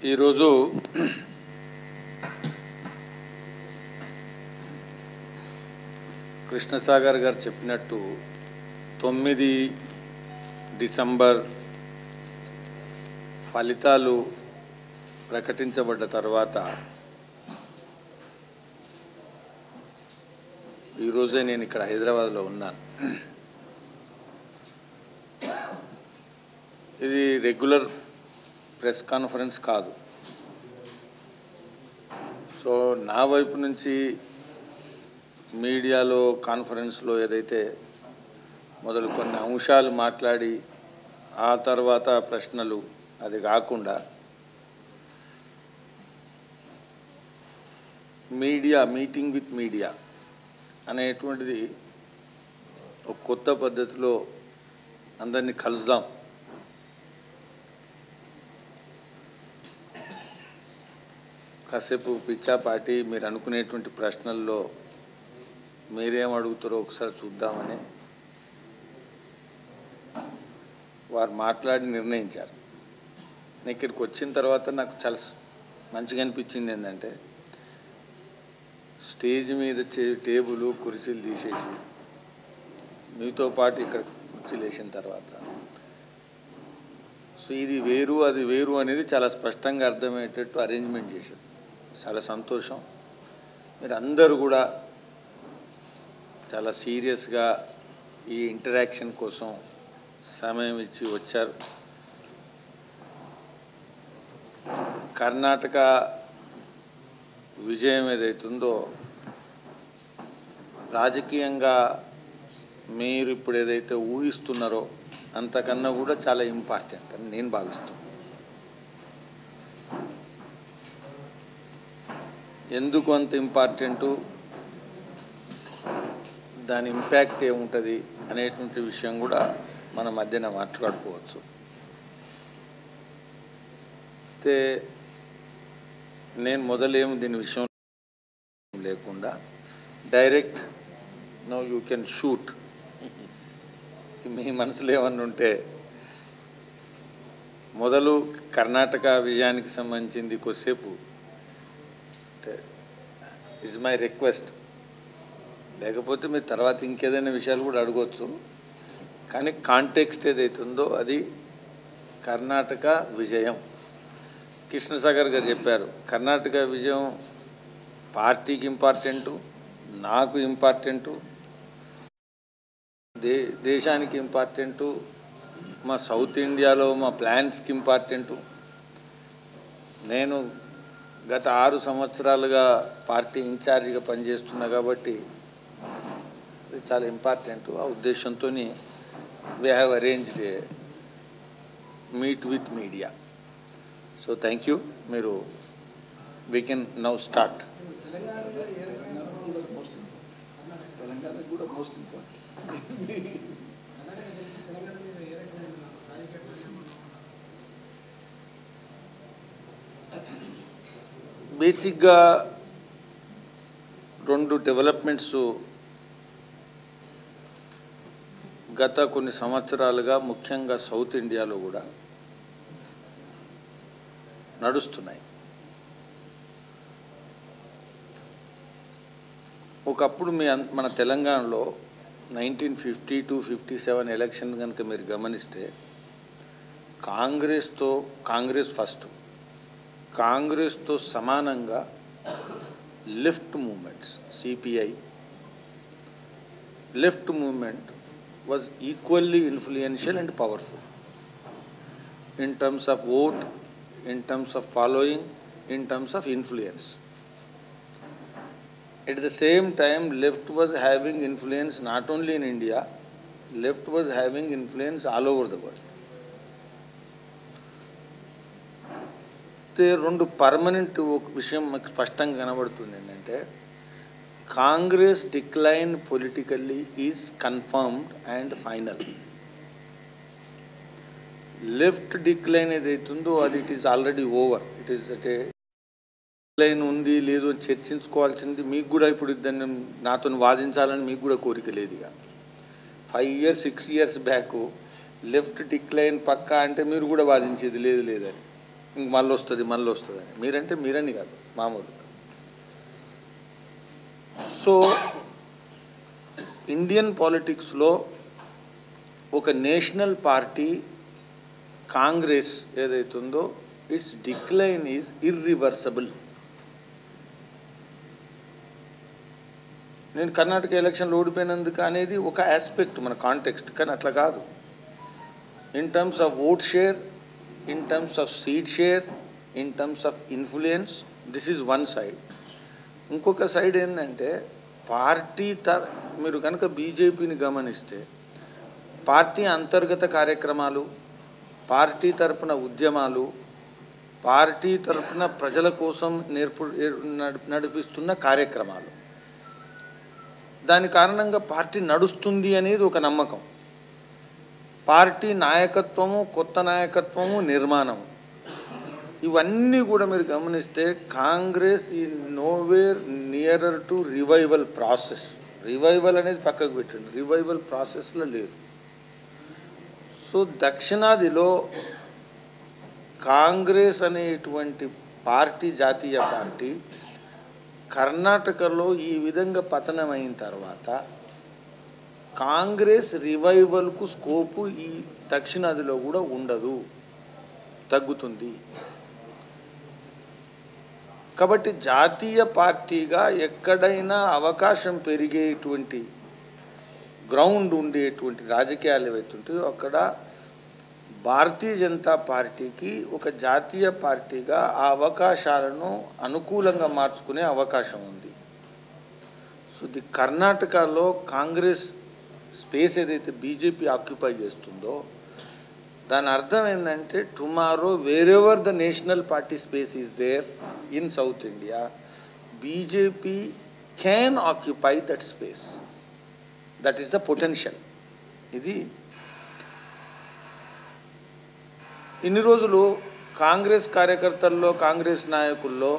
ఈరోజు కృష్ణసాగర్ గారు చెప్పినట్టు తొమ్మిది డిసెంబర్ ఫలితాలు ప్రకటించబడ్డ తర్వాత ఈరోజే నేను ఇక్కడ హైదరాబాద్లో ఉన్నాను ఇది రెగ్యులర్ ప్రెస్ కాన్ఫరెన్స్ కాదు సో నా వైపు నుంచి మీడియాలో కాన్ఫరెన్స్లో ఏదైతే మొదలు కొన్ని అంశాలు మాట్లాడి ఆ తర్వాత ప్రశ్నలు అది కాకుండా మీడియా మీటింగ్ విత్ మీడియా అనేటువంటిది ఒక కొత్త పద్ధతిలో అందరినీ కలుద్దాం కాసేపు పిచ్చాపాటి మీరు అనుకునేటువంటి ప్రశ్నల్లో మీరేం అడుగుతారో ఒకసారి చూద్దామని వారు మాట్లాడి నిర్ణయించారు నేను ఇక్కడికి వచ్చిన తర్వాత నాకు చాలా మంచిగా అనిపించింది ఏంటంటే స్టేజ్ మీద చే టేబుల్ కుర్చీలు తీసేసి మీతో పాటు ఇక్కడ కుర్చీలు వేసిన తర్వాత సో ఇది వేరు అది వేరు అనేది చాలా స్పష్టంగా అర్థమయ్యేటట్టు అరేంజ్మెంట్ చేశారు చాలా సంతోషం మీరు అందరూ కూడా చాలా సీరియస్గా ఈ ఇంటరాక్షన్ కోసం సమయం ఇచ్చి వచ్చారు కర్ణాటక విజయం ఏదైతుందో రాజకీయంగా మీరు ఇప్పుడు ఏదైతే ఊహిస్తున్నారో అంతకన్నా కూడా చాలా ఇంపార్టెంట్ అని నేను భావిస్తాను ఎందుకు అంత ఇంపార్టెంటు దాని ఇంపాక్ట్ ఏముంటుంది అనేటువంటి విషయం కూడా మన మధ్యన మాట్లాడుకోవచ్చు అయితే నేను మొదలేం దీని విషయం లేకుండా direct no you can shoot మీ మనసులో ఏమన్నా ఉంటే మొదలు కర్ణాటక విజయానికి సంబంధించింది కొద్దిసేపు ఇట్స్ మై రిక్వెస్ట్ లేకపోతే మీరు తర్వాత ఇంకేదైనా విషయాలు కూడా అడగవచ్చు కానీ కాంటెక్స్ట్ ఏదైతుందో అది కర్ణాటక విజయం కృష్ణసాగర్ గారు చెప్పారు కర్ణాటక విజయం పార్టీకి ఇంపార్టెంటు నాకు ఇంపార్టెంటు దే దేశానికి ఇంపార్టెంటు మా సౌత్ ఇండియాలో మా ప్లాన్స్కి ఇంపార్టెంటు నేను గత ఆరు సంవత్సరాలుగా పార్టీ ఇన్ఛార్జిగా పనిచేస్తున్నా కాబట్టి ఇది చాలా ఇంపార్టెంట్ ఆ ఉద్దేశంతో we have arranged a meet with media so thank you మీరు వీ కెన్ నౌ స్టార్ట్ తెలంగాణకు కూడా మోస్ట్ ఇంపార్టెంట్ బేసిక్గా రెండు డెవలప్మెంట్స్ గత కొన్ని సంవత్సరాలుగా ముఖ్యంగా సౌత్ ఇండియాలో కూడా నడుస్తున్నాయి ఒకప్పుడు మీ అన్- మన తెలంగాణలో nineteen fifty two fifty seven election కనుక మీరు గమనిస్తే కాంగ్రెస్తో కాంగ్రెస్ ఫస్ట్ కాంగ్రెస్తో సమానంగా left movements CPI left movement was equally influential and powerful in terms of vote, in terms of following, in terms of influence. At the same time, left was having influence not only in India, left was having influence all over the world. అయితే రెండు permanent ఒక విషయం మాకు స్పష్టంగా కనబడుతుంది ఏంటంటే Congress decline politically is confirmed and final left decline ఏదైతుందో అది it is already over it is అంటే డిక్లైన్ ఉంది లేదు అని చర్చించుకోవాల్సింది మీకు కూడా ఇప్పుడు దాన్ని నాతో వాదించాలని మీకు కూడా కోరిక లేదు ఇక five years six years back left decline పక్కా అంటే మీరు కూడా వాదించేది లేదు లేదని ఇంక మళ్ళీ వస్తుంది మళ్ళీ వస్తుంది అని మీరంటే మీరని కాదు మామూలు సో ఇండియన్ పాలిటిక్స్లో ఒక నేషనల్ పార్టీ కాంగ్రెస్ ఏదైతుందో ఇట్స్ డిక్లైన్ ఈజ్ ఇర్రివర్సబుల్ నేను కర్ణాటక ఎలక్షన్లో ఓడిపోయినందుకు అనేది ఒక ఆస్పెక్ట్ మన కాంటెక్స్ట్ కానీ అట్లా కాదు in terms of vote share in terms of seat share in terms of influence this is one side ఇంకొక సైడ్ ఏంటంటే పార్టీ త మీరు కనుక బీజేపీని గమనిస్తే పార్టీ అంతర్గత కార్యక్రమాలు పార్టీ తరపున ఉద్యమాలు పార్టీ తరపున ప్రజల కోసం నేర్పు నడు- నడిపిస్తున్న కార్యక్రమాలు దాని కారణంగా పార్టీ నడుస్తుంది అనేది ఒక నమ్మకం పార్టీ నాయకత్వము కొత్త నాయకత్వము నిర్మాణము ఇవన్నీ కూడా మీరు గమనిస్తే కాంగ్రెస్ ఈ nowhere nearer to revival process revival అనేది పక్కకు పెట్టండి రివైవల్ ప్రాసెస్లో లేదు సో దక్షిణాదిలో కాంగ్రెస్ అనేటువంటి పార్టీ జాతీయ పార్టీ కర్ణాటకలో ఈ విధంగా పతనమైన తర్వాత కాంగ్రెస్ రివైవల్కు స్కోపు ఈ దక్షిణాదిలో కూడా ఉండదు తగ్గుతుంది కాబట్టి జాతీయ పార్టీగా ఎక్కడైనా అవకాశం పెరిగేటువంటి గ్రౌండ్ ఉండేటువంటి రాజకీయాలు ఏవైతుంటాయో అక్కడ భారతీయ జనతా పార్టీకి ఒక జాతీయ పార్టీగా ఆ అవకాశాలను అనుకూలంగా మార్చుకునే అవకాశం ఉంది సో ది కర్ణాటకలో కాంగ్రెస్ స్పేస్ ఏదైతే బీజేపీ ఆక్యుపై చేస్తుందో దాని అర్థం ఏంటంటే tomorrow wherever the national party space is there in south India BJP can occupy that space that is the potential ఇది ఇన్ని రోజులు కాంగ్రెస్ కార్యకర్తల్లో కాంగ్రెస్ నాయకుల్లో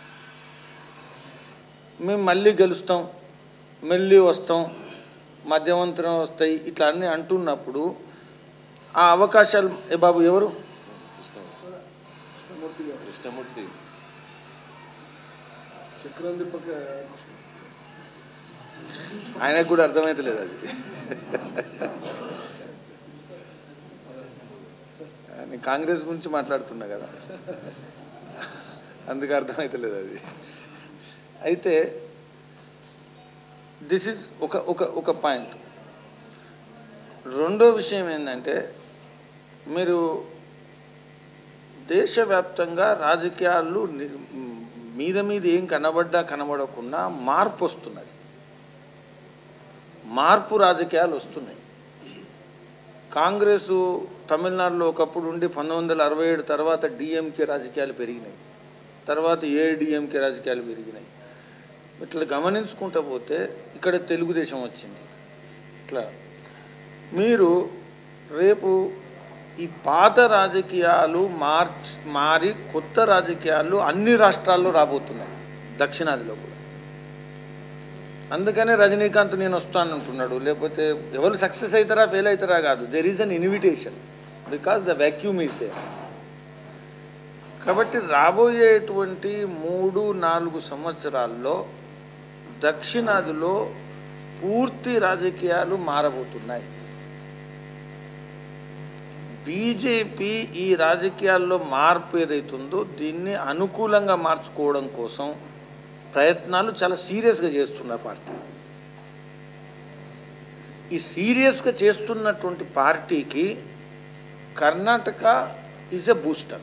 మేము మళ్ళీ గెలుస్తాం మళ్ళీ వస్తాం మధ్యవంతరం వస్తాయి ఇట్లా అన్నీ అంటున్నప్పుడు ఆ అవకాశాలు ఏ బాబు ఎవరు కృష్ణమూర్తి గారు కృష్ణమూర్తి చక్రాంతి పక్క ఆయనకు కూడా అర్థమవుతలేదు అది నేను కాంగ్రెస్ గురించి మాట్లాడుతున్నా కదా అందుకు అర్థమవుతలేదు అది అయితే దిస్ ఇస్ ఒక ఒక ఒక పాయింట్ రెండో విషయం ఏంటంటే మీరు దేశవ్యాప్తంగా రాజకీయాలు ని- మీద మీద ఏం కనబడ్డా కనబడకుండా మార్పు వస్తున్నది మార్పు రాజకీయాలు వస్తున్నాయి కాంగ్రెసు తమిళనాడులో ఒకప్పుడు ఉండి పంతొమ్మిది వందల అరవై ఏడు తర్వాత డిఎంకే రాజకీయాలు పెరిగినాయి తర్వాత ఏడిఎంకే రాజకీయాలు పెరిగినాయి ఇట్లా గమనించుకుంటూ పోతే ఇక్కడ తెలుగుదేశం వచ్చింది ఇట్లా మీరు రేపు ఈ పాత రాజకీయాలు మార్చ్ మారి కొత్త రాజకీయాలు అన్ని రాష్ట్రాల్లో రాబోతున్నాయి దక్షిణాదిలో కూడా అందుకనే రజనీకాంత్ నేను వస్తాను అంటున్నాడు లేకపోతే ఎవరు సక్సెస్ అవుతారా ఫెయిల్ అవుతారా కాదు there is an invitation because the vacuum is there కాబట్టి రాబోయేటువంటి మూడు నాలుగు సంవత్సరాల్లో దక్షిణాదిలో పూర్తి రాజకీయాలు మారబోతున్నాయి బీజేపీ ఈ రాజకీయాల్లో మార్పు ఏదైతుందో దీన్ని అనుకూలంగా మార్చుకోవడం కోసం ప్రయత్నాలు చాలా సీరియస్గా చేస్తున్న పార్టీ ఈ సీరియస్గా చేస్తున్నటువంటి పార్టీకి Karnataka is a booster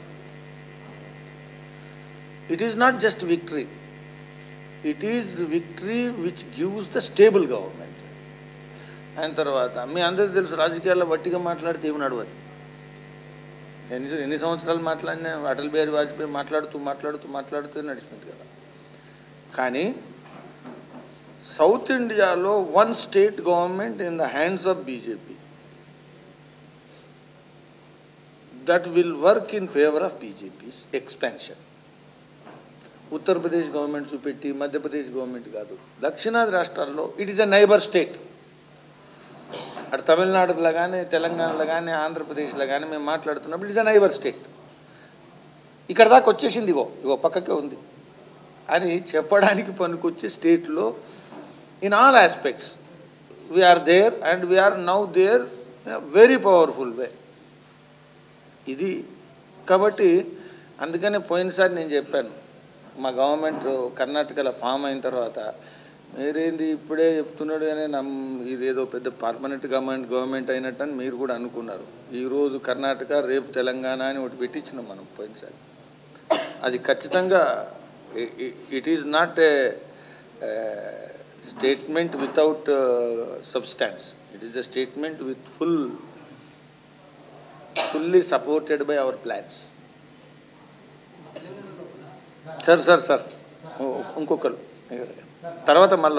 it is not just victory it is victory which gives the stable government అయిన తర్వాత మీ అందరికీ తెలుసు రాజకీయాల్లో వట్టిగా మాట్లాడితే ఏమి నడవదు ఎన్ని ఎన్ని సంవత్సరాలు మాట్లాడినా అటల్ బిహారీ వాజ్పేయి మాట్లాడుతూ మాట్లాడుతూ మాట్లాడుతూ నడిచిపోయింది కదా కానీ సౌత్ ఇండియాలో one state government in the hands of BJP that will work in favour of BJP's expansion Uttar Pradesh government చూపెట్టి మధ్యప్రదేశ్ గవర్నమెంట్ కాదు దక్షిణాది రాష్ట్రాల్లో it is a neighbour state అటు తమిళనాడులో కానీ తెలంగాణలో కానీ ఆంధ్రప్రదేశ్లో కానీ మేము మాట్లాడుతున్నప్పుడు it is a neighbour state ఇక్కడ దాకా వచ్చేసింది ఇగో ఇగో పక్కకే ఉంది అని చెప్పడానికి పనికొచ్చే స్టేట్లో in all aspects we are there and we are now there very powerful way ఇది కాబట్టి అందుకనే పోయినసారి నేను చెప్పాను మా గవర్నమెంట్ కర్ణాటకలో ఫామ్ అయిన తర్వాత మీరేంది ఇప్పుడే చెప్తున్నాడు కానీ నమ్ ఇదేదో పెద్ద పర్మనెంట్ గవర్నమెంట్ గవర్నమెంట్ అయినట్టు అని మీరు కూడా అనుకున్నారు ఈరోజు కర్ణాటక రేపు తెలంగాణ అని ఒకటి పెట్టించినాం మనం పోయినసారి అది ఖచ్చితంగా it is not a statement without substance it is a statement with full fully supported by our plans sir sir sir ఇంకొకరు తర్వాత మళ్ళీ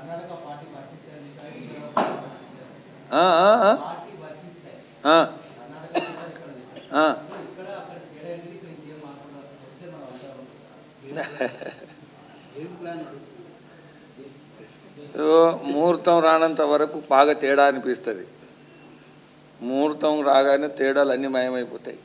ఆ, ఆ, ఆ. ఆ. ఆ. ఓ, ముహూర్తం రానంత వరకు బాగా తేడా అనిపిస్తుంది ముహూర్తం రాగానే తేడాలు అన్నీ మయమైపోతాయి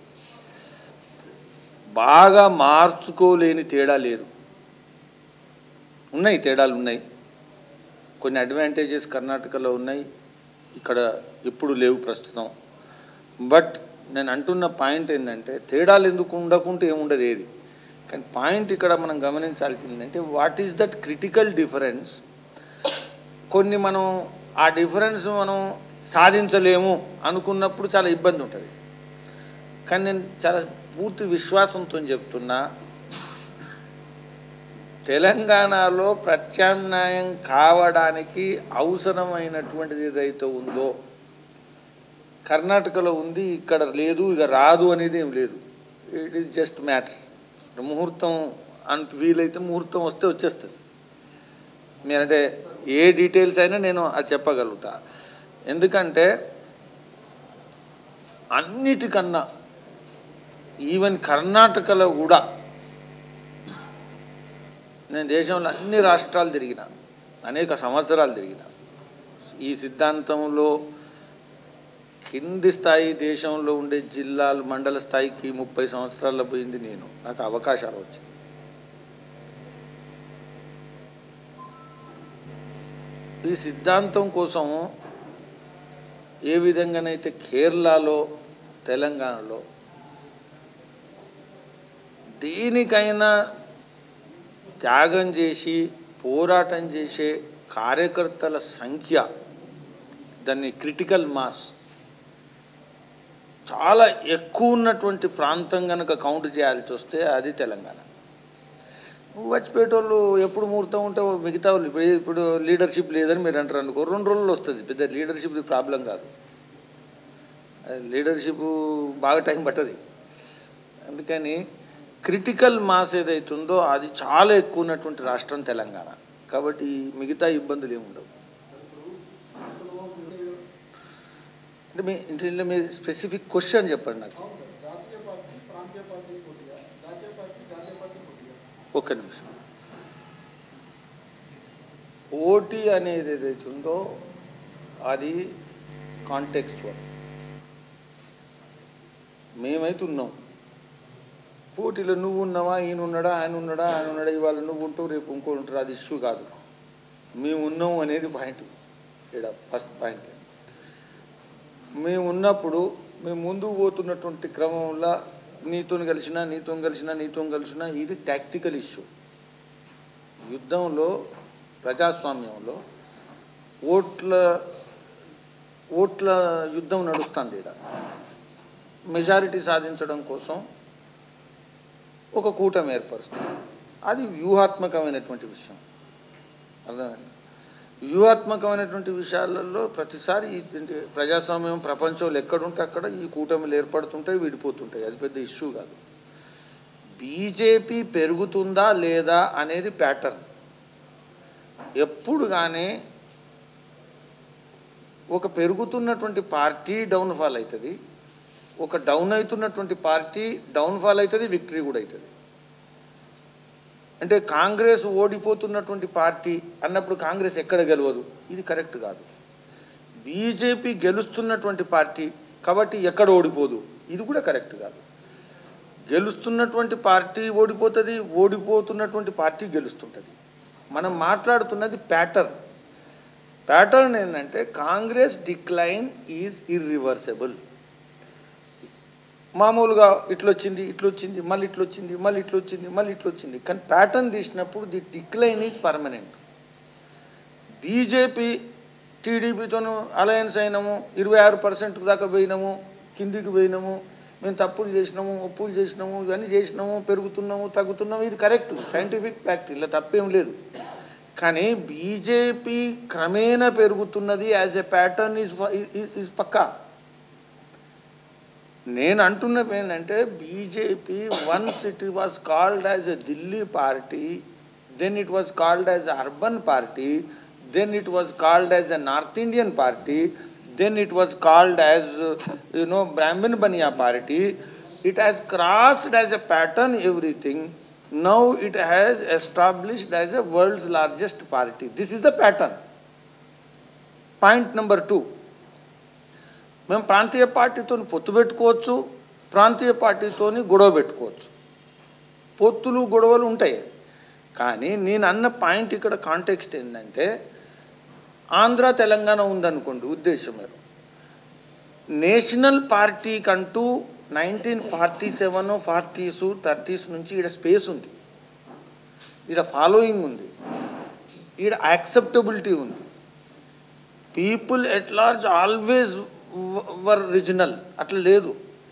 బాగా మార్చుకోలేని తేడా లేదు ఉన్నాయి తేడాలు ఉన్నాయి కొన్ని అడ్వాంటేజెస్ కర్ణాటకలో ఉన్నాయి ఇక్కడ ఇప్పుడు లేవు ప్రస్తుతం బట్ నేను అంటున్న పాయింట్ ఏంటంటే తేడాలు ఎందుకు ఉండకుంటే ఏముండదు ఏది కానీ పాయింట్ ఇక్కడ మనం గమనించాల్సింది ఏంటంటే what is that critical difference కొన్ని మనం ఆ డిఫరెన్స్ మనం సాధించలేము అనుకున్నప్పుడు చాలా ఇబ్బంది ఉంటుంది కానీ నేను చాలా పూర్తి విశ్వాసంతో చెప్తున్నా తెలంగాణలో ప్రత్యామ్నాయం కావడానికి అవసరమైనటువంటిది ఏదైతే ఉందో కర్ణాటకలో ఉంది ఇక్కడ లేదు ఇక రాదు అనేది ఏం లేదు ఇట్ ఈస్ జస్ట్ మ్యాటర్ ముహూర్తం అంత వీలైతే ముహూర్తం వస్తే వచ్చేస్తుంది నేనంటే ఏ డీటెయిల్స్ అయినా నేను అది చెప్పగలుగుతా ఎందుకంటే అన్నిటికన్నా ఈవెన్ కర్ణాటకలో కూడా నేను దేశంలో అన్ని రాష్ట్రాలు తిరిగిన అనేక సంవత్సరాలు తిరిగిన ఈ సిద్ధాంతంలో కింది స్థాయి దేశంలో ఉండే జిల్లాలు మండల స్థాయికి ముప్పై సంవత్సరాల్లో పోయింది నేను నాకు అవకాశాలు వచ్చింది ఈ సిద్ధాంతం కోసం ఏ విధంగానైతే కేరళలో తెలంగాణలో దేనికైనా త్యాగం చేసి పోరాటం చేసే కార్యకర్తల సంఖ్య దాన్ని క్రిటికల్ మాస్ చాలా ఎక్కువ ఉన్నటువంటి ప్రాంతం కనుక కౌంట్ చేయాల్సి వస్తే అది తెలంగాణ వచ్చిపోయేటోళ్ళు ఎప్పుడు ముహూర్తం ఉంటే మిగతా వాళ్ళు ఇప్పుడు ఇప్పుడు లీడర్షిప్ లేదని మీరు అంటారు అనుకో రెండు రోజులు వస్తుంది పెద్ద లీడర్షిప్ ప్రాబ్లం కాదు లీడర్షిప్ బాగా టైం పట్టది అందుకని క్రిటికల్ మాస్ ఏదైతుందో అది చాలా ఎక్కువ ఉన్నటువంటి రాష్ట్రం తెలంగాణ కాబట్టి మిగతా ఇబ్బందులు ఏమి ఉండవు అంటే మీ ఇంట్లో మీ స్పెసిఫిక్ క్వశ్చన్ చెప్పండి నాకు జాతీయ పార్టీ ప్రాంతీయ పార్టీ పోటీగా జాతీయ పార్టీ జాతీయ పార్టీ పోటీగా ఒక్క నిమిషం పోటీ అనేది ఏదైతుందో అది కాంటెక్స్చువల్ మేమైతే ఉన్నాం పోటీలో నువ్వు ఉన్నావా ఈయన ఉన్నాడా ఆయన ఉన్నాడా ఆయన ఉన్నాడా ఇవాళ నువ్వు ఉంటావు రేపు ఇంకో ఉంటారు అది ఇష్యూ కాదు మేము ఉన్నాం అనేది పాయింట్ ఇక్కడ ఫస్ట్ పాయింట్ మేము ఉన్నప్పుడు మేము ముందుకు పోతున్నటువంటి క్రమంలో నీతో కలిసినా నీతో కలిసినా నీతో కలిసినా ఇది టాక్టికల్ ఇష్యూ యుద్ధంలో ప్రజాస్వామ్యంలో ఓట్ల ఓట్ల యుద్ధం నడుస్తుంది ఇక్కడ మెజారిటీ సాధించడం కోసం ఒక కూటమి ఏర్పరుస్తుంది అది వ్యూహాత్మకమైనటువంటి విషయం అర్థమైంది వ్యూహాత్మకమైనటువంటి విషయాలలో ప్రతిసారి ఈ ఏంటి ప్రజాస్వామ్యం ప్రపంచంలో ఎక్కడుంటే అక్కడ ఈ కూటమిలు ఏర్పడుతుంటాయి విడిపోతుంటాయి అది పెద్ద ఇష్యూ కాదు బీజేపీ పెరుగుతుందా లేదా అనేది ప్యాటర్న్ ఎప్పుడు కానీ ఒక పెరుగుతున్నటువంటి పార్టీ డౌన్ఫాల్ అవుతుంది ఒక డౌన్ అవుతున్నటువంటి పార్టీ డౌన్ఫాల్ అవుతుంది విక్టరీ కూడా అవుతుంది అంటే కాంగ్రెస్ ఓడిపోతున్నటువంటి పార్టీ అన్నప్పుడు కాంగ్రెస్ ఎక్కడ గెలవదు ఇది కరెక్ట్ కాదు బీజేపీ గెలుస్తున్నటువంటి పార్టీ కాబట్టి ఎక్కడ ఓడిపోదు ఇది కూడా కరెక్ట్ కాదు గెలుస్తున్నటువంటి పార్టీ ఓడిపోతుంది ఓడిపోతున్నటువంటి పార్టీ గెలుస్తుంటుంది మనం మాట్లాడుతున్నది ప్యాటర్న్ ప్యాటర్న్ ఏంటంటే కాంగ్రెస్ డిక్లైన్ ఈజ్ ఇర్రివర్సబుల్ మామూలుగా ఇట్లొచ్చింది ఇట్లొచ్చింది మళ్ళీ ఇట్లొచ్చింది మళ్ళీ ఇట్లొచ్చింది మళ్ళీ ఇట్లొచ్చింది కానీ ప్యాటర్న్ తీసినప్పుడు the decline is permanent BJP టీడీపీతోనూ అలయన్స్ అయినాము ఇరవై ఆరు పర్సెంట్ దాకా పోయినాము కిందికి పోయినాము మేము తప్పులు చేసినాము ఒప్పులు చేసినాము ఇవన్నీ చేసినాము పెరుగుతున్నాము తగ్గుతున్నాము ఇది కరెక్ట్ సైంటిఫిక్ ఫ్యాక్ట్ ఇలా తప్పేం లేదు కానీ బీజేపీ క్రమేణా పెరుగుతున్నది as a pattern is is పక్కా నేను అంటున్నది ఏంటంటే BJP once it was called as a Delhi party then it was called as urban party then it was called as a north Indian party then it was called as you know Brahmin Bania party it has crossed as a pattern everything now it has established as a world's largest party this is the pattern point number two మేము ప్రాంతీయ పార్టీతో పొత్తు పెట్టుకోవచ్చు ప్రాంతీయ పార్టీతో గొడవ పెట్టుకోవచ్చు పొత్తులు గొడవలు ఉంటాయి కానీ నేను అన్న పాయింట్ ఇక్కడ కాంటెక్స్ట్ ఏంటంటే ఆంధ్ర తెలంగాణ ఉందనుకోండి ఉద్దేశం మీరు నేషనల్ పార్టీకంటూ nineteen forty seven forties thirties నుంచి ఈడ స్పేస్ ఉంది ఈడ ఫాలోయింగ్ ఉంది ఈడ యాక్సెప్టబిలిటీ ఉంది people at large always were regional అట్లా లేదు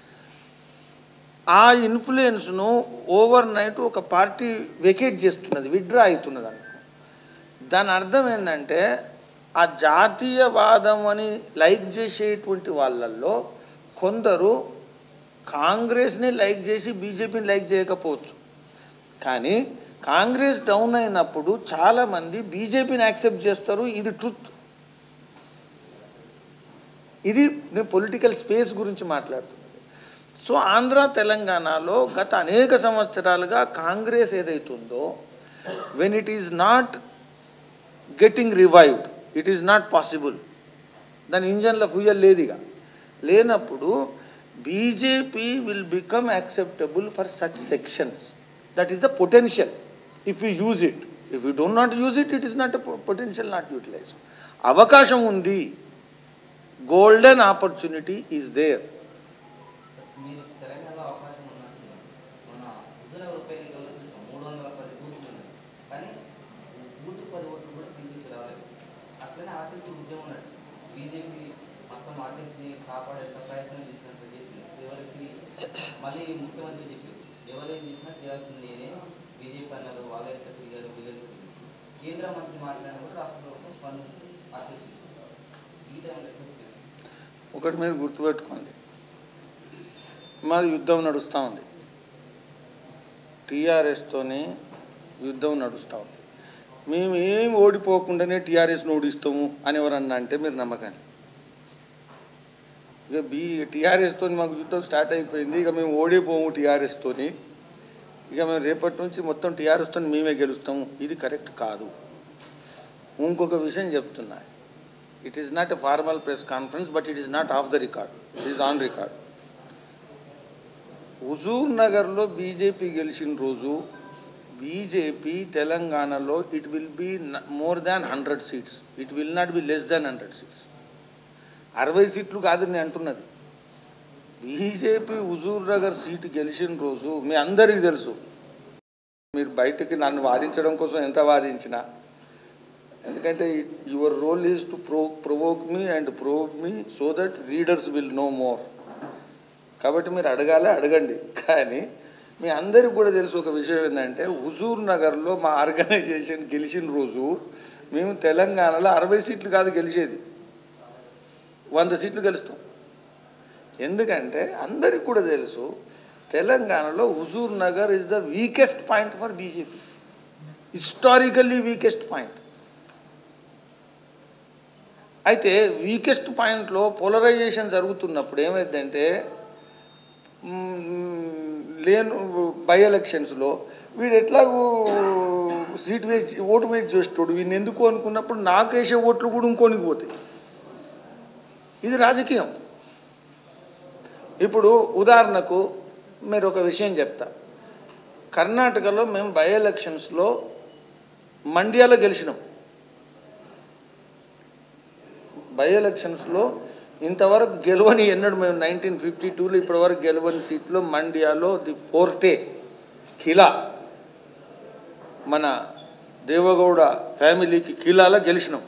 ఆ ఇన్ఫ్లుయెన్స్ను ఓవర్ నైట్ ఒక పార్టీ వెకేట్ చేస్తున్నది విడ్రా అవుతున్నది అనుకో దాని అర్థం ఏంటంటే ఆ జాతీయవాదం అని లైక్ చేసేటువంటి వాళ్ళల్లో కొందరు కాంగ్రెస్ని లైక్ చేసి బీజేపీని లైక్ చేయకపోవచ్చు కానీ కాంగ్రెస్ డౌన్ అయినప్పుడు చాలామంది బీజేపీని యాక్సెప్ట్ చేస్తారు ఇది ట్రుత్ ఇది నేను పొలిటికల్ స్పేస్ గురించి మాట్లాడుతున్నాను సో ఆంధ్ర తెలంగాణలో గత అనేక సంవత్సరాలుగా కాంగ్రెస్ ఏదైతుందో when it is not getting revived it is not possible దాని ఇంజన్ల ఫ్యూయల్ లేదు ఇక లేనప్పుడు BJP will become acceptable for such sections that is the potential if you use it if you don't not use it it is not potential not utilise అవకాశం ఉంది golden opportunity is there మీరు తెలంగాణలో అవకాశం ఉన్నట్టున్నారు మొన్న హుజూర్ ఉప ఎన్నికల్లో చూసాం మూడు వందల పది బూతులు ఉన్నాయి కానీ బూతు పది ఓట్లు కూడా కిందికి రాలేదు అట్లనే ఆర్టీసీ ఉద్యమం నడిచింది బీజేపీ మొత్తం ఆర్టీసీని కాపాడేంత ప్రయత్నం చేసినట్టు చేసింది ఎవరికి మళ్ళీ ముఖ్యమంత్రి చెప్పారు ఎవరేం చేసినా చేయాల్సింది నేనే బీజేపీ అన్నారు వాళ్ళ ఎంత తిరిగారు వీళ్ళు కేంద్ర మంత్రి మాట్లాడినా కూడా రాష్ట్ర ప్రభుత్వం స్పందించింది ఆర్టీసీ ఈ టైంలో ఎట్లా చేసింది? ఒకటి మీరు గుర్తుపెట్టుకోండి మాది యుద్ధం నడుస్తూ ఉంది టీఆర్ఎస్తోని యుద్ధం నడుస్తూ ఉంది మేము ఏం ఓడిపోకుండానే టీఆర్ఎస్ని ఓడిస్తాము అని ఎవరన్నా అంటే మీరు నమ్మకండి ఇక బీ టీఆర్ఎస్తో మాకు యుద్ధం స్టార్ట్ అయిపోయింది ఇక మేము ఓడిపోము టీఆర్ఎస్తోని ఇక మేము రేపటి నుంచి మొత్తం టీఆర్ఎస్తో మేమే గెలుస్తాము ఇది కరెక్ట్ కాదు ఇంకొక విషయం చెప్తున్నా it is not a formal press conference but it is not off the record it is on record హుజూర్ నగర్లో బీజేపీ గెలిచిన రోజు బీజేపీ తెలంగాణలో it will be more than hundred seats it will not be less than hundred seats అరవై సీట్లు కాదు నేను అంటున్నది బీజేపీ హుజూర్ నగర్ సీటు గెలిచిన రోజు మీ అందరికీ తెలుసు మీరు బయటకి నన్ను వాదించడం కోసం ఎంత వాదించినా ఎందుకంటే your role is to pro provoke me and prove me so that readers will know more కాబట్టి మీరు అడగాలి అడగండి కానీ మీ అందరికి కూడా తెలుసు ఒక విషయం ఏంటంటే హుజూర్ నగర్లో మా ఆర్గనైజేషన్ గెలిచిన రోజు మేము తెలంగాణలో అరవై సీట్లు కాదు గెలిచేది వంద సీట్లు గెలుస్తాం ఎందుకంటే అందరికి కూడా తెలుసు తెలంగాణలో Huzur Nagar is the weakest point for BJP historically weakest point అయితే వీకెస్ట్ పాయింట్లో పోలరైజేషన్ జరుగుతున్నప్పుడు ఏమైందంటే లేను బై ఎలక్షన్స్లో వీడు ఎట్లాగూ సీట్ వేసి ఓటు వేసి చేస్తాడు వీడిని ఎందుకు అనుకున్నప్పుడు నాకు వేసే ఓట్లు కూడా ఇంకోనికి పోతాయి ఇది రాజకీయం ఇప్పుడు ఉదాహరణకు మీరు ఒక విషయం చెప్తా కర్ణాటకలో మేము బై ఎలక్షన్స్లో మండ్యాలో గెలిచినాం బై ఎలక్షన్స్లో ఇంతవరకు గెలవని ఎన్నడు మేము నైన్టీన్ ఫిఫ్టీ టూలో ఇప్పటివరకు గెలవని సీట్లో మండ్యాలో ది ఫోర్టే ఖిలా మన దేవగౌడ ఫ్యామిలీకి ఖిలాలో గెలిచినాం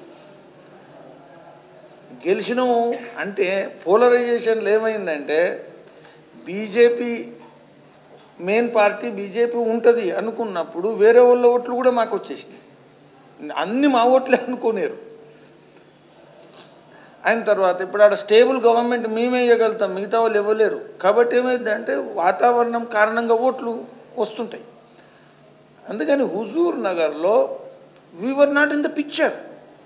గెలిచినాం అంటే పోలరైజేషన్లో ఏమైందంటే బీజేపీ మెయిన్ పార్టీ బీజేపీ ఉంటుంది అనుకున్నప్పుడు వేరే వాళ్ళ ఓట్లు కూడా మాకు వచ్చేసినాయి అన్ని మా ఓట్లే అనుకోలేరు అయిన తర్వాత ఇప్పుడు ఆడ స్టేబుల్ గవర్నమెంట్ మేమే ఇవ్వగలుగుతాం మిగతా వాళ్ళు ఇవ్వలేరు కాబట్టి ఏమైందంటే వాతావరణం కారణంగా ఓట్లు వస్తుంటాయి అందుకని హుజూర్ నగర్లో we're not in the picture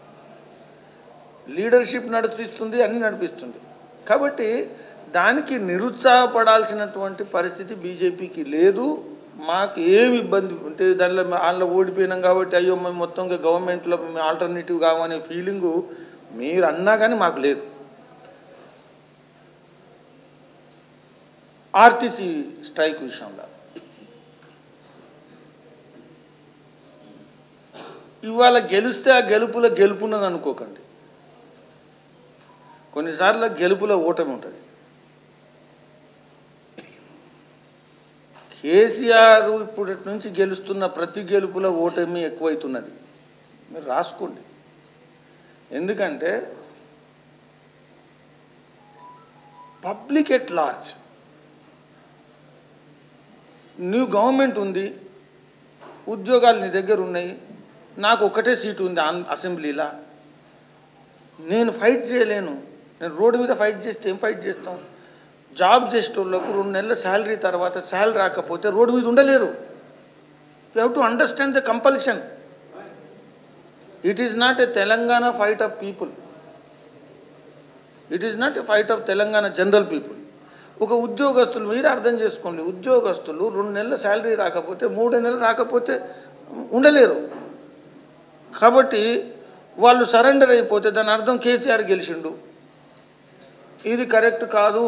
leadership నడిపిస్తుంది అన్ని నడిపిస్తుంది కాబట్టి దానికి నిరుత్సాహపడాల్సినటువంటి పరిస్థితి బీజేపీకి లేదు మాకు ఏమి ఇబ్బంది ఉంటే దానిలో వాళ్ళలో ఓడిపోయినాం కాబట్టి అయ్యో మేము మొత్తంగా గవర్నమెంట్లో మేము ఆల్టర్నేటివ్ కావనే ఫీలింగు మీరు అన్నా కానీ మాకు లేదు ఆర్టీసీ స్ట్రైక్ విషయంలో ఇవాళ గెలిస్తే ఆ గెలుపులో గెలుపున్నది అనుకోకండి కొన్నిసార్లు గెలుపులో ఓటమి ఉంటుంది కేసీఆర్ ఇప్పుడు నుంచి గెలుస్తున్న ప్రతి గెలుపులో ఓటమి ఎక్కువైతున్నది మీరు రాసుకోండి ఎందుకంటే public at large new government ఉంది ఉద్యోగాలు నీ దగ్గర ఉన్నాయి నాకు ఒకటే సీటు ఉంది ఆన్- అసెంబ్లీలా నేను ఫైట్ చేయలేను నేను రోడ్డు మీద ఫైట్ చేస్తే ఏం ఫైట్ చేస్తాం జాబ్ చేసేటోళ్ళకు రెండు నెలల శాలరీ తర్వాత శాలరీ రాకపోతే రోడ్డు మీద ఉండలేరు you have to understand the compulsion it is not a Telangana fight of people it is not a fight of Telangana general people ఒక ఉద్యోగస్తులు మీరు అర్థం చేసుకోండి ఉద్యోగస్తులు రెండు నెలల శాలరీ రాకపోతే మూడు నెలలు రాకపోతే ఉండలేరు కాబట్టి వాళ్ళు సరెండర్ అయిపోతే దాని అర్థం కేసీఆర్ గెలిచిండు ఇది కరెక్ట్ కాదు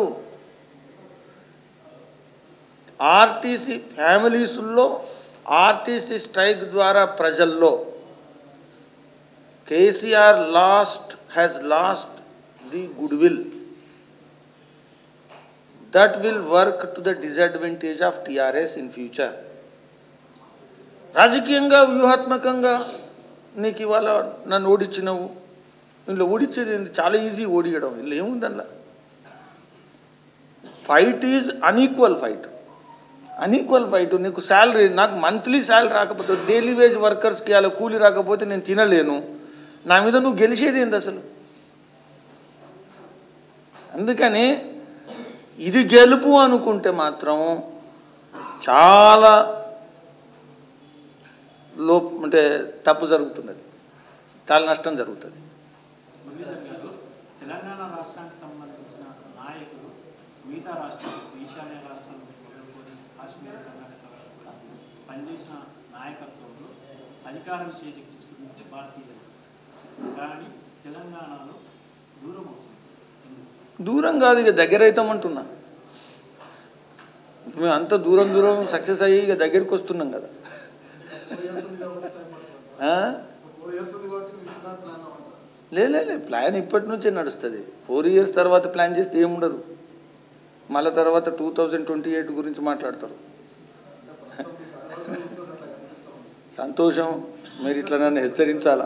ఆర్టీసీ ఫ్యామిలీస్లో ఆర్టీసీ స్ట్రైక్ ద్వారా ప్రజల్లో KCR lost has lost the goodwill that will work to the disadvantage of TRS in future రాజకీయంగా వ్యూహాత్మకంగా నీకు ఇవాళ నన్ను ఓడించినవు ఇందులో ఓడించేది ఏంది? చాలా ఈజీ ఓడియడం ఇందులో ఏముంది అందులో fight is unequal fight unequal fight నీకు శాలరీ నాకు మంత్లీ శాలరీ రాకపోతే డైలీ వేజ్ వర్కర్స్కి అలా కూలి రాకపోతే నేను తినలేను నా మీద నువ్వు గెలిచేది ఏంది అసలు అందుకని ఇది గెలుపు అనుకుంటే మాత్రం చాలా లో అంటే తప్పు జరుగుతున్నది చాలా నష్టం జరుగుతుంది తెలంగాణ రాష్ట్రానికి సంబంధించిన నాయకులు మిగతా రాష్ట్రాలు ఈశాన్య రాష్ట్రాలు మొదలుకొని కాశ్మీర్ కర్ణాటక వరకు కూడా పనిచేసిన నాయకత్వంలో అధికారం చేజిక్కించుకుంది భారతీయ జనతా పార్టీ. కానీ తెలంగాణలో దూరం అవుతుంది ఎందుకు? దూరం కాదు ఇక దగ్గర అవుతామంటున్నా మేము అంత దూరం దూరం సక్సెస్ అయ్యి ఇక దగ్గరికి వస్తున్నాం కదా ఆ? లే లే, లే ప్లాన్ ఇప్పటి నుంచే నడుస్తుంది ఫోర్ ఇయర్స్ తర్వాత ప్లాన్ చేస్తే ఏముండదు మళ్ళీ తర్వాత టూ థౌజండ్ ట్వంటీ ఎయిట్ గురించి మాట్లాడతారు సంతోషం మీరు ఇట్లా నన్ను హెచ్చరించాలా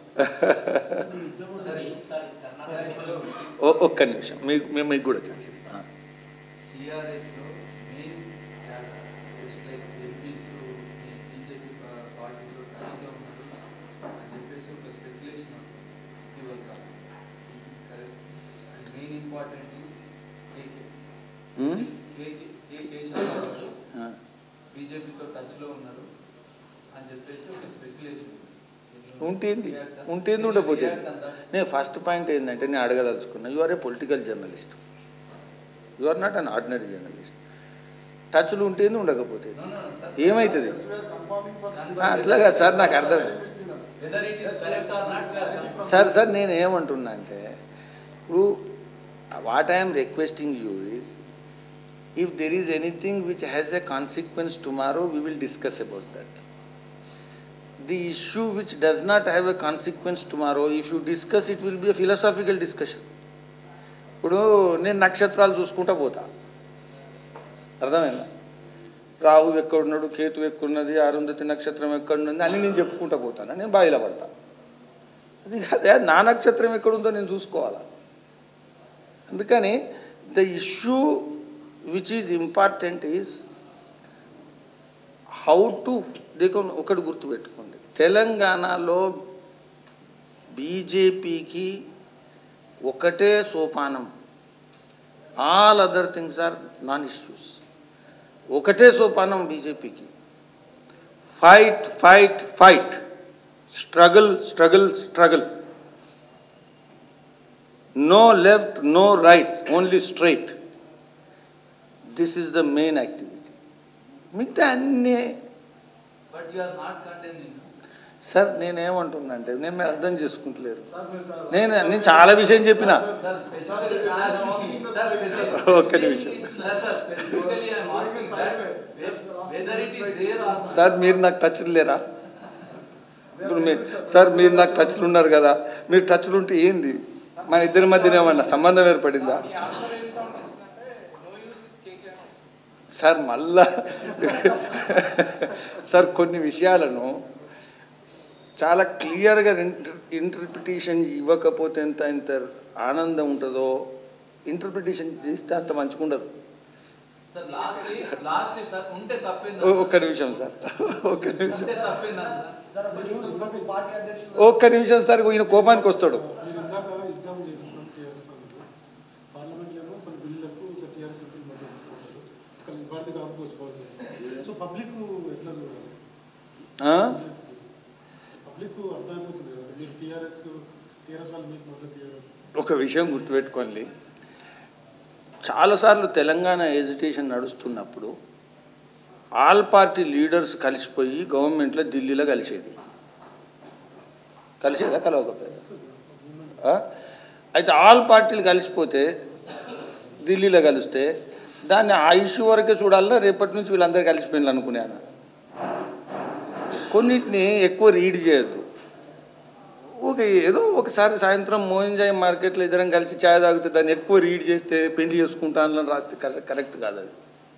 ఓ- ఒక్క నిమిషం మీకు మేము మీకు కూడా ఛాన్స్ ఇస్తాం టీఆర్ఎస్లో main just like MPs BJP పార్టీలో టైంలో ఉన్నారు అని చెప్పేసి ఒక స్పెక్యులేషన్ ఇవ్వాలి కాదు correct and main important is KK um? KK K Keshava Rao ఆ. బీజేపీతో టచ్లో ఉన్నారు అని చెప్పేసి ఒక స్పెక్యులేషన్ ఉంటుంది ఉంటుంది ఉండకపోతే నేను ఫస్ట్ పాయింట్ ఏంటంటే నేను అడగదలుచుకున్నా you are a political journalist you are not an ordinary journalist టచ్లు ఉంటుంది ఉండకపోతే ఏమవుతుంది ఆ, అట్లాగా సార్ నాకు అర్థమైంది whether it is correct or not sir sir నేను ఏమంటున్నా అంటే ఇప్పుడు what I'm requesting you is If there is anything which has a consequence tomorrow, we will discuss about that. The issue which does not have a consequence tomorrow, if you discuss, it will be a philosophical discussion. ఇప్పుడు నేను నక్షత్రాలు చూసుకుంటా పోతా అర్థమైందా రాహు ఎక్కడున్నాడు కేతు ఎక్కడున్నది అరుంధతి నక్షత్రం ఎక్కడున్నది అని నేను చెప్పుకుంటా పోతాను నేను బాయిలో పడతా అది కాదే నా నక్షత్రం ఎక్కడుందో నేను చూసుకోవాలా అందుకని the issue which is important is how to దేకో ఒకటి గుర్తుపెట్టుకోండి తెలంగాణలో బీజేపీకి ఒకటే సోపానం all other things are non issues ఒకటే సోపానం బీజేపీకి fight fight fight struggle struggle struggle no left no right only straight this is the main activity మిగతా అన్నీ but you are not contending sir నేనేమంటున్నానంటే నేను మీరు అర్థం చేసుకుంటలేరు నేను నేను చాలా విషయం చెప్పిన సార్ స్పెసిఫికల్లీ సార్ స్పెసిఫిక్ ఒక్క నిమిషం sir sir specifically I am asking that whether it is there or sir మీరు నాకు టచ్లు లేరా ఇప్పుడు మీరు సార్ మీరు నాకు టచ్లు ఉన్నారు కదా మీరు టచ్లు ఉంటే ఏంది మన ఇద్దరి మధ్యన ఏమన్నా సంబంధం ఏర్పడిందా సార్ మళ్ళా సార్ కొన్ని విషయాలను చాలా క్లియర్గా ఇంటర్ ఇంటర్ప్రిటేషన్ ఇవ్వకపోతే ఎంత ఎంత ఆనందం ఉంటుందో ఇంటర్ప్రిటేషన్ చేస్తే అంత మంచిగా ఉండదు సార్ లాస్ట్లీ లాస్ట్లీ సార్ ఉంటే తప్పింది ఓ- ఒక్క నిమిషం సార్ ఒక్క నిమిషం ఉంటే తప్పింది సార్ ఇప్పుడు ఇంకొక పార్టీ అధ్యక్షుడు ఒక్క నిమిషం సార్ ఈయన కోపానికి వస్తాడు మీరు ఇందాక యుద్ధం చేస్తున్నాం టీఆర్ఎస్ పార్లమెంట్లో ఏమో కొన్ని బిల్లులకు ఇట్లా టీఆర్ఎస్ ఎంపీలు మద్దతు తీసుకుంటారు కానీ ఇవాళ కాకపోవచ్చు బహుశా సో పబ్లిక్ ఎట్లా చూడాలి ఆ? పబ్లిక్ అర్థమైపోతుంది కదా మీరు టీఆర్ఎస్ టీఆర్ఎస్ వాళ్ళు మీకు మద్దతు ఇవ్వరు ఒక విషయం గుర్తుపెట్టుకోండి చాలాసార్లు తెలంగాణ ఎజిటేషన్ నడుస్తున్నప్పుడు ఆల్ పార్టీ లీడర్స్ కలిసిపోయి గవర్నమెంట్లో ఢిల్లీలో కలిసేది కలిసేదా కలవకపోయేది ఆ? అయితే ఆల్ పార్టీలు కలిసిపోతే ఢిల్లీలో కలిస్తే దాన్ని ఆ ఇష్యూ వరకే చూడాలా రేపటి నుంచి వీళ్ళందరూ కలిసిపోయిన అనుకున్నాను కొన్నిటిని ఎక్కువ రీడ్ చేయొద్దు ఒక ఏదో ఒకసారి సాయంత్రం మోయింజాయ్ మార్కెట్లో ఇద్దరం కలిసి ఛాయ్ తాగితే దాన్ని ఎక్కువ రీడ్ చేస్తే పెళ్లి చేసుకుంటాను అని రాస్తే కరెక్ట్ కరెక్ట్ కాదు అది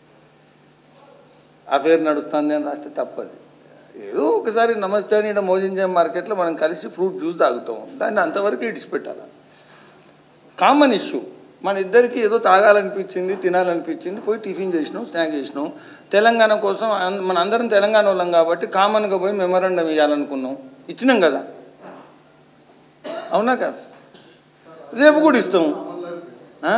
అఫేర్ నడుస్తుంది అని రాస్తే తప్పది ఏదో ఒకసారి నమస్తే అని ఇక్కడ మోజింజాయ్ మార్కెట్లో మనం కలిసి ఫ్రూట్ జ్యూస్ తాగుతాం దాన్ని అంతవరకు ఇడిచిపెట్టాలి కామన్ ఇష్యూ మన ఇద్దరికి ఏదో తాగాలనిపించింది తినాలనిపించింది పోయి టిఫిన్ చేసినాం స్నాక్ చేసినాం తెలంగాణ కోసం అన్- మన అందరం తెలంగాణ వాళ్ళం కాబట్టి కామన్గా పోయి మెమరాండం ఇవ్వాలనుకున్నాం ఇచ్చినాం కదా అవునా కాదు రేపు కూడా ఇస్తాం ఆ?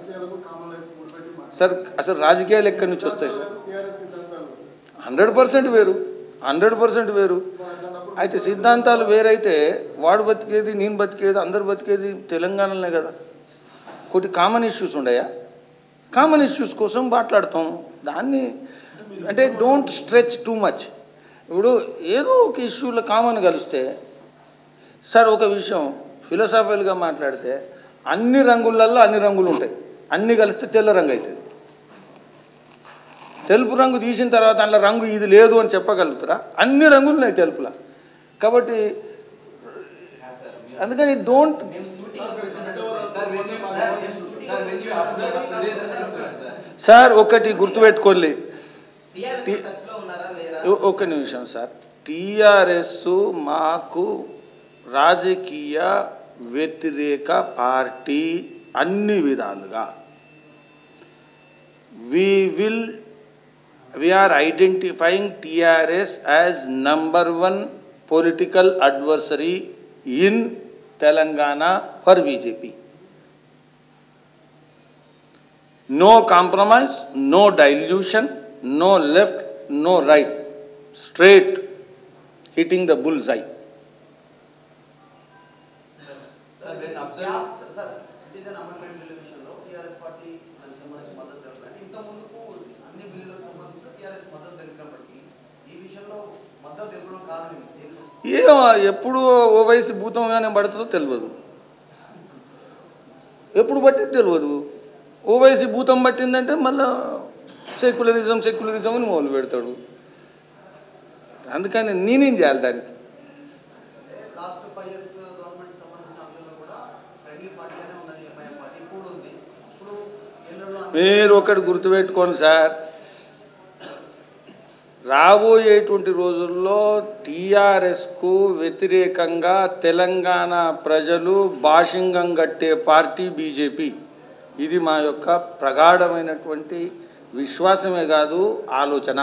సార్ అసలు రాజకీయాలు ఎక్కడి నుంచి వస్తాయి సార్ హండ్రెడ్ పర్సెంట్ వేరు హండ్రెడ్ పర్సెంట్ వేరు అయితే సిద్ధాంతాలు వేరైతే వాడు బతికేది నేను బతికేది అందరు బతికేది తెలంగాణలోనే కదా కొన్ని కామన్ ఇష్యూస్ ఉండయా కామన్ ఇష్యూస్ కోసం మాట్లాడతాం దాన్ని అంటే డోంట్ స్ట్రెచ్ టూ మచ్ ఇప్పుడు ఏదో ఒక ఇష్యూలో కామన్ కలిస్తే సార్ ఒక విషయం ఫిలోసాఫికల్గా మాట్లాడితే అన్ని రంగులలో అన్ని రంగులు ఉంటాయి అన్ని కలిస్తే తెల్ల రంగు అవుతుంది తెలుపు రంగు తీసిన తర్వాత అందులో రంగు ఇది లేదు అని చెప్పగలుగుతారా అన్ని రంగులు ఉన్నాయి తెలుపులా కాబట్టి అందుకని don't sir when you sir when you observe sir ఒకటి గుర్తుపెట్టుకోండి టీఆర్ఎస్ టీ- టచ్లో ఉన్నారా లేరా ఒ- ఒక్క నిమిషం సార్ టీఆర్ఎస్ మాకు రాజకీయ వ్యతిరేక పార్టీ అన్ని విధాలుగా we will we are identifying TRS as number one political adversary in Telangana for BJP. No compromise, no dilution, no left, no right. Straight hitting the bullseye. Sir when you, observe sir, sir citizen amendment bill విషయంలో TRS party దానికి సంబంధించి మద్దతు తెలిపారు ఇంత ముందుకు అన్ని బిల్లులకు సంబంధించి టీఆర్ఎస్ మద్దతు తెలిపినప్పటికీ ఈ విషయంలో మద్దతు తెలపడం కారణం ఏంటి? దేనికి? ఏమో ఎప్పుడు ఓవైసీ భూతంగానే పడుతుందో తెలియదు ఎప్పుడు పట్టింది తెలియదు ఓవైసీ భూతం పట్టిందంటే మళ్ళా సెక్యులరిజం సెక్యులరిజం అని మొదలు పెడతాడు అందుకని నేనేం చేయాలి దానికి లాస్ట్ ఫైవ్ ఇయర్స్ గవర్నమెంట్ సంబంధించిన అంశంలో కూడా ఫ్రెండ్లీ పార్టీనే ఉన్నది ఎంఐఎం పార్టీ ఇప్పుడు ఉంది ఇప్పుడు ఎల్లుండో మీరు ఒకటి గుర్తుపెట్టుకోండి సార్ రాబోయేటువంటి రోజుల్లో టీఆర్ఎస్కు వ్యతిరేకంగా తెలంగాణ ప్రజలు భాషింగం కట్టే పార్టీ బీజేపీ ఇది మా యొక్క ప్రగాఢమైనటువంటి విశ్వాసమే కాదు ఆలోచన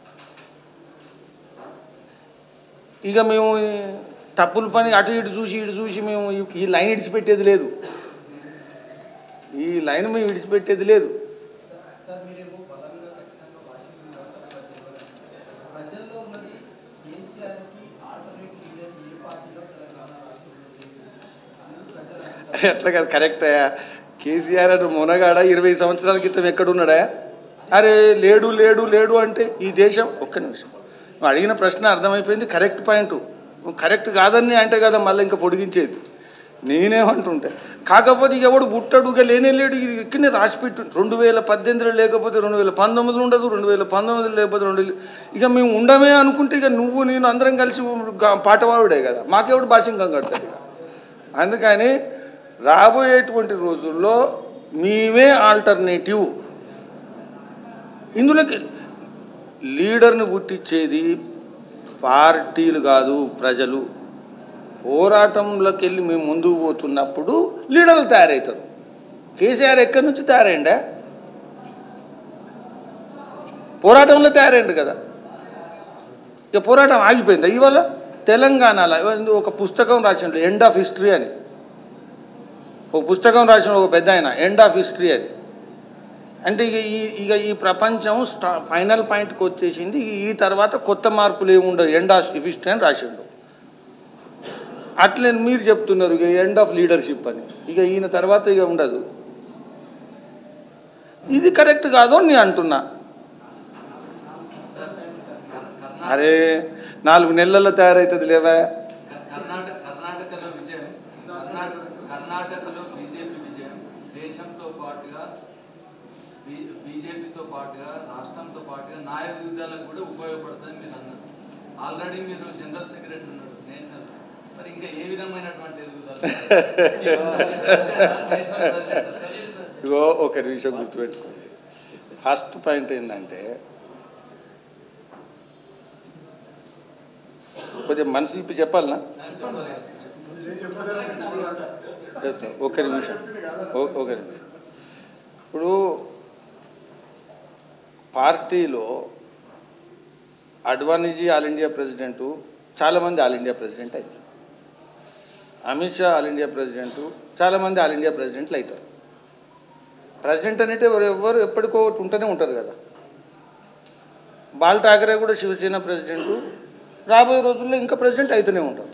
ఇక మేము ఈ తప్పుల పని అటు ఇటు చూసి ఇటు చూసి మేము ఈ- ఈ లైన్ ఇడిచిపెట్టేది లేదు ఈ లైన్ మేము విడిచిపెట్టేది లేదు సార్ మీరేమో బలంగా ఖచ్చితంగా వాషింగ్టన్ కాబట్టి ప్రజల్లో ఉన్నది కేసీఆర్కి ఆల్టర్నేటివ్ లీడర్ ఏ పార్టీలో తెలంగాణ రాష్ట్రంలో లేదు అనేది ప్రజలు అనుకుంటారు. ఎట్లా కాదు కరెక్ట్ అయ్యా కేసీఆర్ అని మునగాడ ఇరవై సంవత్సరాల క్రితం ఎక్కడున్నాడా అరే లేడు లేడు లేడు అంటే ఈ దేశం ఒక్క నిమిషం నువ్వు అడిగిన ప్రశ్న అర్థమైపోయింది కరెక్ట్ పాయింట్ నువ్వు కరెక్ట్ కాదని అంటే కదా మళ్ళీ ఇంకా పొడిగించేది నేనేమంటుంటే కాకపోతే ఇక ఎవడు బుట్టడుగా లేనే లేడు ఇది ఇక్కడనే రాసిపెట్టు రెండు వేల పద్దెనిమిదిలో లేకపోతే రెండు వేల పంతొమ్మిదిలో ఉండదు రెండు వేల పంతొమ్మిదిలో లేకపోతే రెండు వేల ఇక మేము ఉండమే అనుకుంటే ఇక నువ్వు నేను అందరం కలిసి గా- పాటవాడుడే కదా మాకెవడు భాషింగం కడతాడు ఇక అందుకని రాబోయేటువంటి రోజుల్లో మేమే ఆల్టర్నేటివ్ ఇందులోకి లీడర్ని పుట్టించేది పార్టీలు కాదు ప్రజలు పోరాటంలోకి వెళ్ళి మేము ముందుకు పోతున్నప్పుడు లీడర్లు తయారవుతారు కేసీఆర్ ఎక్కడి నుంచి తయారైండా పోరాటంలో తయారైండు కదా ఇక పోరాటం ఆగిపోయిందా ఇవాళ తెలంగాణలో ఇవాళ ఒక పుస్తకం రాసిండు ఎండ్ ఆఫ్ హిస్టరీ అని ఒక పుస్తకం రాసిన ఒక పెద్ద ఆయన ఎండ్ ఆఫ్ హిస్టరీ అది అంటే ఇక ఈ ఇక ఈ ప్రపంచం స్టా ఫైనల్ పాయింట్కి వచ్చేసింది ఈ- ఈ తర్వాత కొత్త మార్పులు ఏముండవు ఎండ్ ఆఫ్ హిస్టరీ అని రాసిండు అట్లే మీరు చెప్తున్నారు ఇక ఎండ్ ఆఫ్ లీడర్షిప్ అని ఇక ఈయన తర్వాత ఇక ఉండదు ఇది కరెక్ట్ కాదు అని నేను అంటున్నా అరే నాలుగు నెలల్లో తయారవుతుంది లేవా కర్ణాటక కర్ణాటకలో విజయం కర్ణాటక కర్ణాటకలో బీజేపీ విజయం దేశంతో పాటుగా బీ- బీజేపీతో పాటుగా రాష్ట్రంతో పాటుగా న్యాయ విధాలకు కూడా ఉపయోగపడుతుంది మీరు అన్నారు ఆల్రెడీ మీరు జనరల్ సెక్రటరీ ఉన్నారు నేషనల్ మరి ఇంకా ఏ విధమైనటువంటి ఎదుగుదల నేషనల్ ప్రెసిడెంట్ సార్ ఇగో ఒక విషయం గుర్తుపెట్టుకోండి ఫస్ట్ పాయింట్ ఏంటంటే కొంచెం మనసు ఇప్పి చెప్పాలనా చెప్తా. ఒక్క నిమిషం ఓ- ఒక నిమిషం ఇప్పుడు పార్టీలో అడ్వానీజీ ఆల్ ఇండియా ప్రెసిడెంటు చాలామంది ఆల్ ఇండియా ప్రెసిడెంట్ అవుతారు Amit Shah all India president చాలామంది ఆల్ ఇండియా ప్రెసిడెంట్లు అవుతారు ప్రెసిడెంట్ అనేటి ఎవరు ఎవరు ఎప్పటికో ఒకటి ఉంటూనే ఉంటారు కదా బాల్ ఠాకరే కూడా శివసేన ప్రెసిడెంటు రాబోయే రోజుల్లో ఇంకా ప్రెసిడెంట్ అవుతూనే ఉంటారు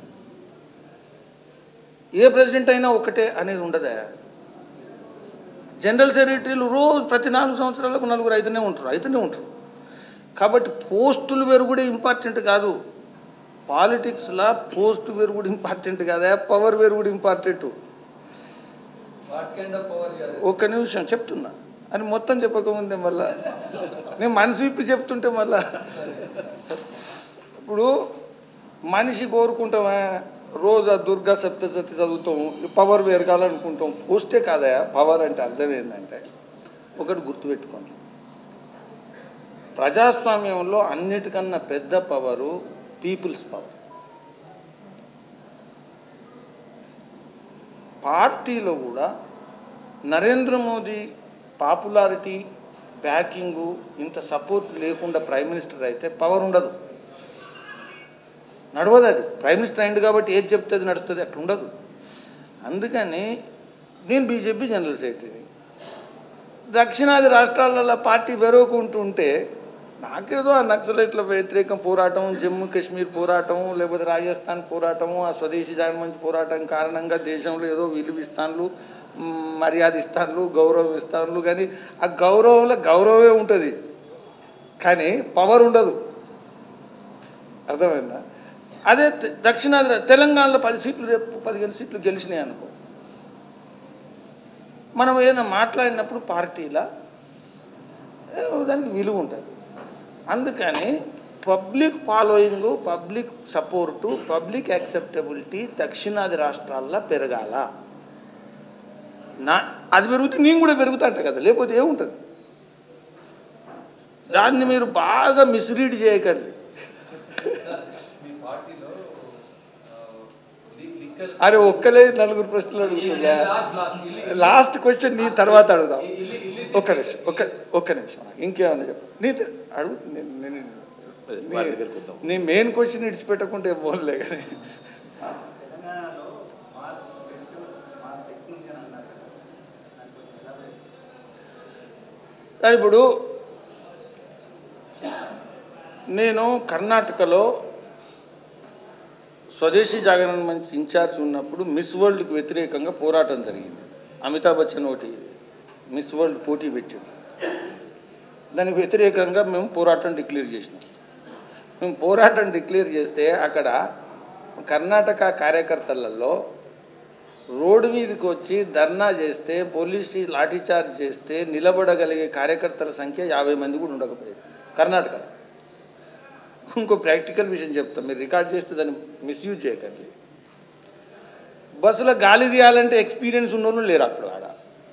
ఏ ప్రెసిడెంట్ అయినా ఒకటే అనేది ఉండదా జనరల్ సెక్రటరీలు రోజు ప్రతి నాలుగు సంవత్సరాలకు నలుగురు అయితేనే ఉంటారు అయితేనే ఉంటారు కాబట్టి పోస్టులు వేరు కూడా ఇంపార్టెంట్ కాదు పాలిటిక్స్లో పోస్ట్ వేరు కూడా ఇంపార్టెంట్ కాదా పవర్ వేరు కూడా important what kind of power ఒక్క నిమిషం చెప్తున్నా అని మొత్తం చెప్పకముందే మళ్ళా నేను మనసు విప్పి చెప్తుంటే మళ్ళా ఇప్పుడు మనిషి కోరుకుంటామా రోజు ఆ దుర్గా సప్తసతి చదువుతాం పవర్ పెరగాలనుకుంటాం పోస్టే కాదా పవర్ అంటే అర్థం ఏంటంటే ఒకటి గుర్తుపెట్టుకోండి ప్రజాస్వామ్యంలో అన్నిటికన్నా పెద్ద పవరు పీపుల్స్ పవర్ పార్టీలో కూడా నరేంద్ర మోదీ పాపులారిటీ బ్యాకింగు ఇంత సపోర్ట్ లేకుండా ప్రైమ్ మినిస్టర్ అయితే పవర్ ఉండదు నడవదు అది ప్రైమ్ మినిస్టర్ అయింది కాబట్టి ఏది చెప్తే అది నడుస్తుంది అట్లా ఉండదు అందుకని నేను బీజేపీ జనరల్ సెక్రటరీని దక్షిణాది రాష్ట్రాలలో పార్టీ వెరవకుంటుంటే నాకేదో ఆ నక్సలైట్ల వ్యతిరేకం పోరాటం జమ్మూ కాశ్మీర్ పోరాటం లేకపోతే రాజస్థాన్ పోరాటము ఆ స్వదేశీ మంచి పోరాటం కారణంగా దేశంలో ఏదో విలువ ఇస్తాన్లు మ్, మర్యాద ఇస్తాన్లు గౌరవం ఇస్తాన్లు కానీ ఆ గౌరవంలో గౌరవమే ఉంటుంది కానీ పవర్ ఉండదు అర్థమైందా అదే తె- దక్షిణాది రా- తెలంగాణలో పది సీట్లు రేపు పదిహేను సీట్లు గెలిచినాయి అనుకో మనం ఏదైనా మాట్లాడినప్పుడు పార్టీలా ఏ, దానికి విలువ ఉంటుంది అందుకని public following public support public acceptability దక్షిణాది రాష్ట్రాల్లో పెరగాల నా అది పెరిగితే నేను కూడా పెరుగుతా అంట కదా లేకపోతే ఏముంటుంది దాన్ని మీరు బాగా మిస్రీడ్ చేయకండి సార్ మీ పార్టీలో ఆ, లి- లిక్కర్ అరే ఒక్కలే నలుగురు ప్రశ్నలు అడుగుతుందా లాస్ట్ లాస్ట్ ఇల్లి- లాస్ట్ క్వశ్చన్ నీ తర్వాత అడుగుదాం ఇల్లి- ఇల్లి- ఒక్క నిమిషం ఒక్క ఒక్క నిమిషం ఇంకేమన్నా చెప్పు నీ త- అడుగు నేను- నేను- నీ- నీ మెయిన్ క్వశ్చన్ ఇడిచిపెట్టకుంటే పోన్లే కానీ తెలంగాణలో మాస్ పెట్టు మాస్ టెక్నిక్ అని అన్నారు కదా దానికి కొంచెం elaborate కానీ ఇప్పుడు నేను కర్ణాటకలో స్వదేశీ జాగరణ మంచి ఇన్ఛార్జ్ ఉన్నప్పుడు మిస్ వరల్డ్కి వ్యతిరేకంగా పోరాటం జరిగింది అమితాబ్ బచ్చన్ ఒకటి మిస్ వరల్డ్ పోటీ పెట్టింది దానికి వ్యతిరేకంగా మేము పోరాటం డిక్లేర్ చేసినాం మేము పోరాటం డిక్లేర్ చేస్తే అక్కడ కర్ణాటక కార్యకర్తలలో రోడ్డు మీదకి వచ్చి ధర్నా చేస్తే పోలీసు లాఠీచార్జ్ చేస్తే నిలబడగలిగే కార్యకర్తల సంఖ్య యాభై మంది కూడా ఉండకపోయేది కర్ణాటకలో ఇంకో ప్రాక్టికల్ విషయం చెప్తాం మీరు రికార్డ్ చేస్తే దాన్ని మిస్యూజ్ చేయకండి బస్సులో గాలి తీయాలంటే ఎక్స్పీరియన్స్ ఉన్నోళ్ళు లేరు అప్పుడు ఆడ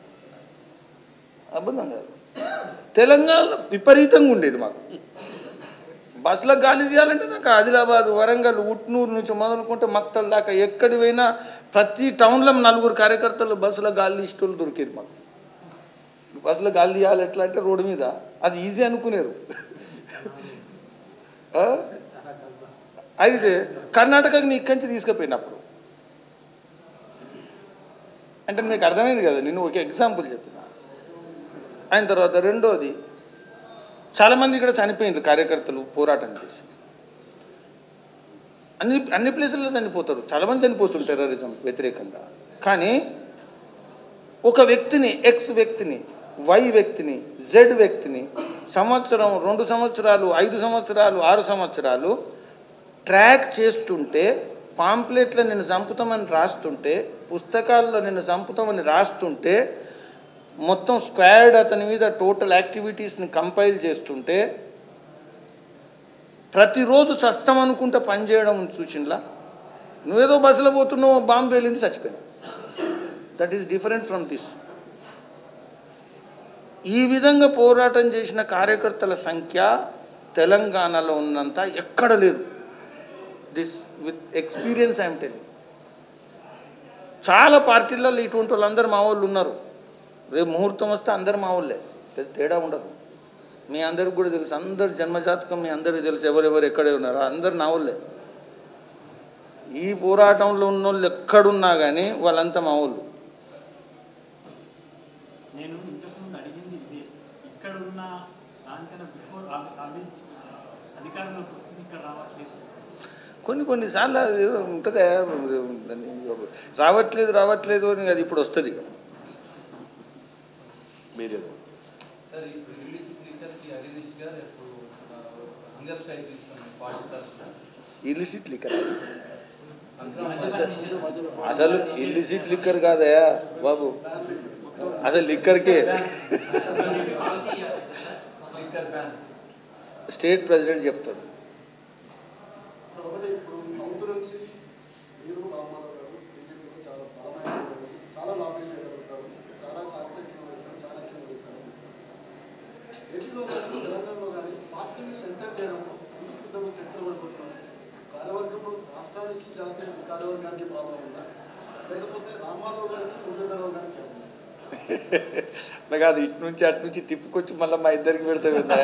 అబద్ధం కాదు తెలంగాణలో విపరీతంగా ఉండేది మాకు బస్సులో గాలి తీయాలంటే నాకు ఆదిలాబాద్ వరంగల్ ఉట్నూరు నుంచి మొదలుకుంటే మక్తల్ దాకా ఎక్కడి పోయినా ప్రతి టౌన్లో నలుగురు కార్యకర్తలు బస్సులో గాలి తీసేటోళ్ళు దొరికేది మాకు బస్సులో గాలి తీయాలి ఎట్లా అంటే రోడ్డు మీద అది ఈజీ అనుకునేరు ఆ? అయితే కర్ణాటకకి నీ ఇక్కడి నుంచి తీసుకుపోయినప్పుడు అంటే మీకు అర్థమైంది కదా నేను ఒక ఎగ్జాంపుల్ చెప్పిన ఆయన తర్వాత రెండోది చాలామంది ఇక్కడ చనిపోయినారు కార్యకర్తలు పోరాటం చేసి అన్ని అన్ని ప్లేసుల్లో చనిపోతారు చాలామంది చనిపోతుంటారు టెర్రరిజం వ్యతిరేకంగా కానీ ఒక వ్యక్తిని ఎక్స్ వ్యక్తిని వై వ్యక్తిని జెడ్ వ్యక్తిని సంవత్సరం రెండు సంవత్సరాలు ఐదు సంవత్సరాలు ఆరు సంవత్సరాలు ట్రాక్ చేస్తుంటే పాంప్లెట్లో నిన్ను చంపుతామని రాస్తుంటే పుస్తకాల్లో నిన్ను చంపుతామని రాస్తుంటే మొత్తం స్క్వాడ్ అతని మీద టోటల్ యాక్టివిటీస్ని కంపైల్ చేస్తుంటే ప్రతిరోజు చస్తాం అనుకుంటే పనిచేయడం చూసిండ్లా నువ్వేదో బస్సులో పోతున్నావు బాంబు వెళ్ళింది చచ్చిపోయినావు that is different from this ఈ విధంగా పోరాటం చేసిన కార్యకర్తల సంఖ్య తెలంగాణలో ఉన్నంత ఎక్కడ లేదు this with experience I'm telling చాలా పార్టీలలో ఇటువంటి వాళ్ళందరూ మా వాళ్ళు ఉన్నారు రేపు ముహూర్తం వస్తే అందరు మా వాళ్ళే పెద్ద తేడా ఉండదు మీ అందరికి కూడా తెలుసు అందరు జన్మజాతకం మీ అందరికీ తెలుసు ఎవరెవరు ఎక్కడే ఉన్నారో అందరు నా వాళ్ళే ఈ పోరాటంలో ఉన్న వాళ్ళు ఎక్కడున్నా కానీ వాళ్ళంతా మా వాళ్ళు నేను ఇంతకుముందు అడిగింది ఇదే ఇక్కడ ఉన్న దానికన్నా బిఫోర్ అవి అధికారంలోకి వస్తుంది ఇక్కడ రావట్లేదు కొన్ని కొన్నిసార్లు అది ఏదో ఉంటుందే దాన్ని రావట్లేదు రావట్లేదు అని అది ఇప్పుడు వస్తుంది ఇక మీరు సార్ ఇప్పుడు ఇల్లీసిట్ లిక్కర్కి అగెనిస్ట్గా రేపు హంగర్ స్ట్రైక్ తీసుకున్నాం పార్టీ తరఫున ఇల్లిసిట్ లిక్కర్ అక్రమ అసలు ఇల్లిసిట్ లిక్కర్ కాదయా బాబు అసలు లిక్కర్కే లిక్కర్ బ్యాన్ స్టేట్ ప్రెసిడెంట్ చెప్తాడు సార్ ఒకటి ఇప్పుడు సౌత్ నుంచి మీరు రామారావు గారు బీజేపీలో చాలా బలమైన వాళ్ళు, చాలా లాభం చేయగలుగుతారు చాలా చాకచక్యం వేస్తారు చాలా కింద వేస్తారు ఏపీలో కానీ తెలంగాణలో కానీ పార్టీని సెంటర్ చేయడంలో విస్తృతంగా చర్చలు పడిపోతున్నారు కార్యవర్గంలో రాష్ట్రానికి జాతీయ కార్యవర్గానికి ప్రాబ్లం ఉందా లేకపోతే రామారావు గారికి మురళీధరరావు గారికి ఉందా? నాకు అది ఇటు నుంచి అటు నుంచి తిప్పుకొచ్చి మళ్ళీ మా ఇద్దరికి పెడతా కదా